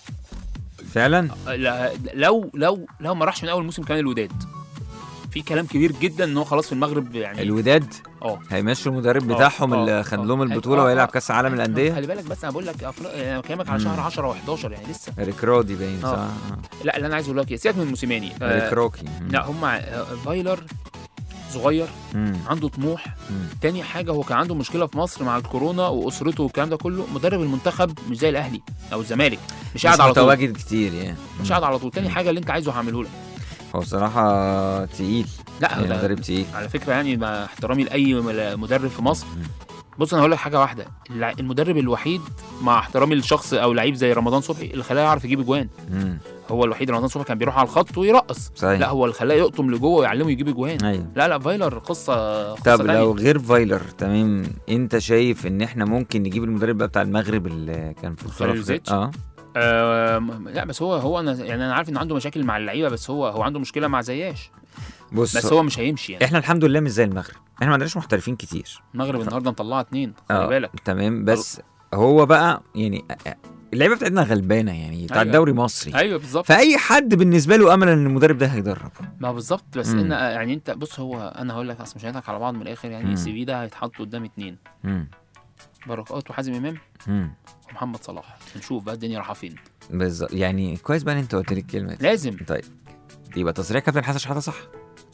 فعلا آه لا لو لو لو ما راحش من اول موسم كان الوداد في كلام كبير جدا ان هو خلاص في المغرب يعني الوداد اه هيمشوا المدرب آه، بتاعهم آه، اللي خد آه. لهم هي- البطوله آه، ويلعب آه. كاس العالم للانديه خلي بالك بس انا بقول لك أفريقيا يعني انا بكلمك على مم. شهر 10 و11 يعني لسه ريك رودي باين صح آه. آه. لا اللي انا عايز اقول لك إيه، سيبك من موسيماني آه، ريك روكي مم. لا هم فايلر صغير مم. عنده طموح مم. تاني حاجه هو كان عنده مشكله في مصر مع الكورونا واسرته والكلام ده كله مدرب المنتخب مش زي الاهلي او الزمالك مش مش قاعد على طول متواجد كتير يعني مش مم. قاعد على طول تاني حاجه اللي انت عايزه هعمله لك هو صراحه تقيل لا يعني ده مدرب تقيل على فكره يعني مع احترامي لاي مدرب في مصر مم. بص انا هقول لك حاجه واحده الع- المدرب الوحيد مع احترامي للشخص او لعيب زي رمضان صبحي اللي خلاه يعرف يجيب اجوان مم. هو الوحيد رمضان صبحي كان بيروح على الخط ويرقص صحيح لا هو اللي خلاه يقطم لجوه ويعلمه يجيب اجوان ايوه لا لا فايلر قصه قصه طب تانية. لو غير فايلر تمام انت شايف ان احنا ممكن نجيب المدرب بقى بتاع المغرب اللي كان في البطوله خليل زيتش؟ اه آم، لا بس هو هو انا يعني انا عارف ان عنده مشاكل مع اللعيبه بس هو هو عنده مشكله مع زياش بص بس هو مش هيمشي يعني احنا الحمد لله مش زي المغرب احنا ما عندناش محترفين كتير المغرب النهارده مطلعه اتنين خلي اه بالك تمام بس هو بقى يعني اللعيبه بتاعتنا غلبانه يعني بتاع أيوة. الدوري مصري ايوه بالظبط فاي حد بالنسبه له امل ان المدرب ده هيدرب ما بالظبط بس مم. ان يعني انت بص هو انا هقول لك اصل مش هنضحك على بعض من الاخر يعني مم. السي في ده هيتحط قدام اتنين مم. بركات وحازم امام مم. ومحمد صلاح نشوف بقى الدنيا رايحه فين بالظبط يعني كويس بقى ان انت قلت لي الكلمه دي لازم طيب يبقى تصريح كابتن حسن شحاته صح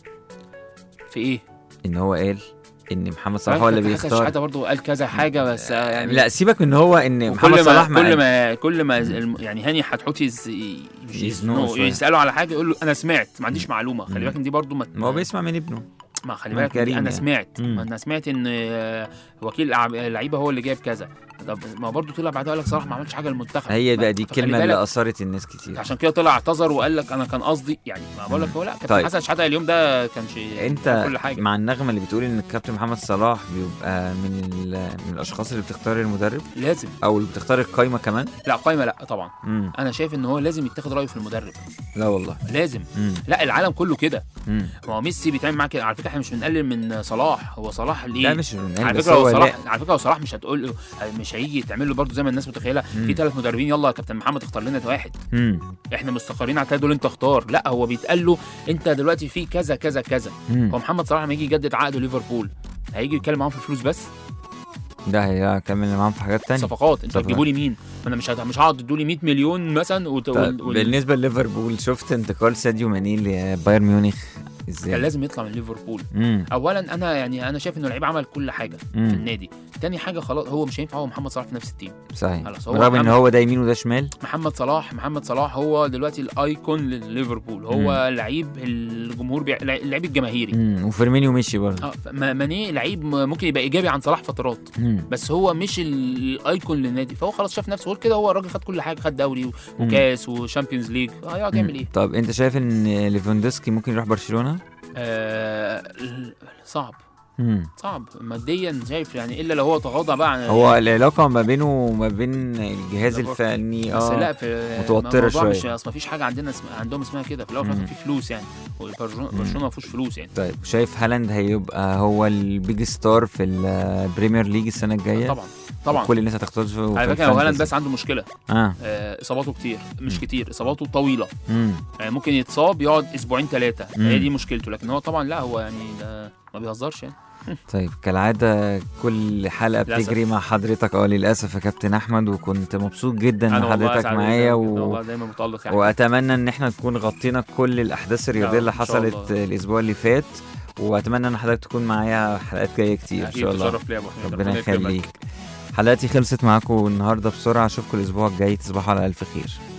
في ايه ان هو قال ان محمد صلاح هو اللي كابتن حسن بيختار شحاته برضه قال كذا حاجه بس آه، يعني لا سيبك من ان هو ان محمد كل صلاح ما ما كل ما كل ما الم- يعني هاني حتحوتي يز- ي- يزنقه يزنقه- شوية. يسالوا على حاجه يقول له انا سمعت ما عنديش معلومه خلي مم. بالك إن دي برضه ما ما هو بيسمع من ابنه ما خلي من بالك دي كريم انا يعني. سمعت مم. ما انا سمعت ان آه، وكيل الأع- اللعيبه هو اللي جايب كذا طب ما برضه طلع بعدها قال لك صلاح ما عملش حاجه للمنتخب هي ف- بقى دي فخلي الكلمه اللي بالك اثرت الناس كتير عشان كده طلع اعتذر وقال لك انا كان قصدي يعني ما بقول لك هو لا كابتن طيب. حسن شحاته اليوم ده كانش انت كل حاجه مع النغمه اللي بتقول ان الكابتن محمد صلاح بيبقى من ال- من الاشخاص اللي بتختار المدرب لازم او اللي بتختار القايمه كمان لا قايمه لا طبعا امم انا شايف ان هو لازم يتاخد رايه في المدرب لا والله لازم امم لا العالم كله كده امم ما هو ميسي بيتعمل معاه كده على فكره احنا مش بنقلل من صلاح هو صلاح ليه لا مش من على بس فكره هو هو صلاح لا على فكره هو صلاح مش هتقول له مش هيجي تعمل له برضه زي ما الناس متخيله مم. في ثلاث مدربين يلا يا كابتن محمد اختار لنا واحد امم احنا مستقرين على الثلاثه دول انت اختار لا هو بيتقال له انت دلوقتي في كذا كذا كذا امم هو محمد صلاح لما يجي يجدد عقده ليفربول هيجي يتكلم معاهم في الفلوس بس ده هيكمل معاهم في حاجات تانية صفقات انتوا صفقات. هتجيبوا لي مين؟ ما انا مش هت- مش هقعد تدوا لي 100 مليون مثلا وت... طيب وال... وال... بالنسبه لليفربول شفت انتقال ساديو ماني لبايرن ميونخ كان ازاي لازم يطلع من ليفربول امم اولا انا يعني انا شايف انه اللعيب عمل كل حاجه في امم النادي تاني حاجه خلاص هو مش هينفع هو محمد صلاح في نفس التيم صحيح خلاص، هو رغم ان محمد- هو ده يمين وده شمال محمد صلاح محمد صلاح هو دلوقتي الايكون لليفربول هو لعيب الجمهور بيع... اللعيب الجماهيري امم وفيرمينيو مشي برضه اه ف- ما- ماني لعيب م- ممكن يبقى ايجابي عن صلاح فترات امم بس هو مش ال- الايكون للنادي فهو خلاص شاف نفسه غير كده هو الراجل خد كل حاجه خد دوري و- مم. وكاس وشامبيونز ليج هيقعد يعمل ايه؟ طب انت شايف ان ليفاندوسكي ممكن يروح برشلونه آه صعب امم صعب ماديا شايف يعني الا لو هو تغاضى بقى عن هو العلاقه ما بينه وما بين الجهاز لا، الفني بس لا اه في متوترة الموضوع شوية. مش اصل ما فيش حاجه عندنا اسم... عندهم اسمها كده في الاول وفي مم. الآخر في فلوس يعني وبرشلونه برشلونة ما فيهوش فلوس يعني طيب شايف هالاند هيبقى هو البيج ستار في البريمير ليج السنه الجايه طبعا طبعا كل الناس هتختلف في على فكره هو الفانتزي. هالاند بس عنده مشكله اه آه، اصاباته كتير مش مم. كتير اصاباته طويله امم يعني ممكن يتصاب يقعد اسبوعين ثلاثه مم. هي دي مشكلته لكن هو طبعا لا هو يعني ده ما بيهزرش يعني طيب كالعادة كل حلقة للأسف. بتجري مع حضرتك اه للأسف يا كابتن أحمد وكنت مبسوط جدا انا إن والله حضرتك أسعد معايا جداً جداً، و... والله دايما متالق يعني وأتمنى إن احنا نكون غطينا كل الأحداث الرياضية لا، اللي إن شاء حصلت الله. الأسبوع اللي فات وأتمنى إن حضرتك تكون معايا حلقات جاية كتير إن اكيد شاء الله تشرف ليا يا ابو حميد ربنا يكرمك. يخليك حلقتي خلصت معاكم النهارده بسرعة أشوفكم الأسبوع الجاي تصبحوا على ألف خير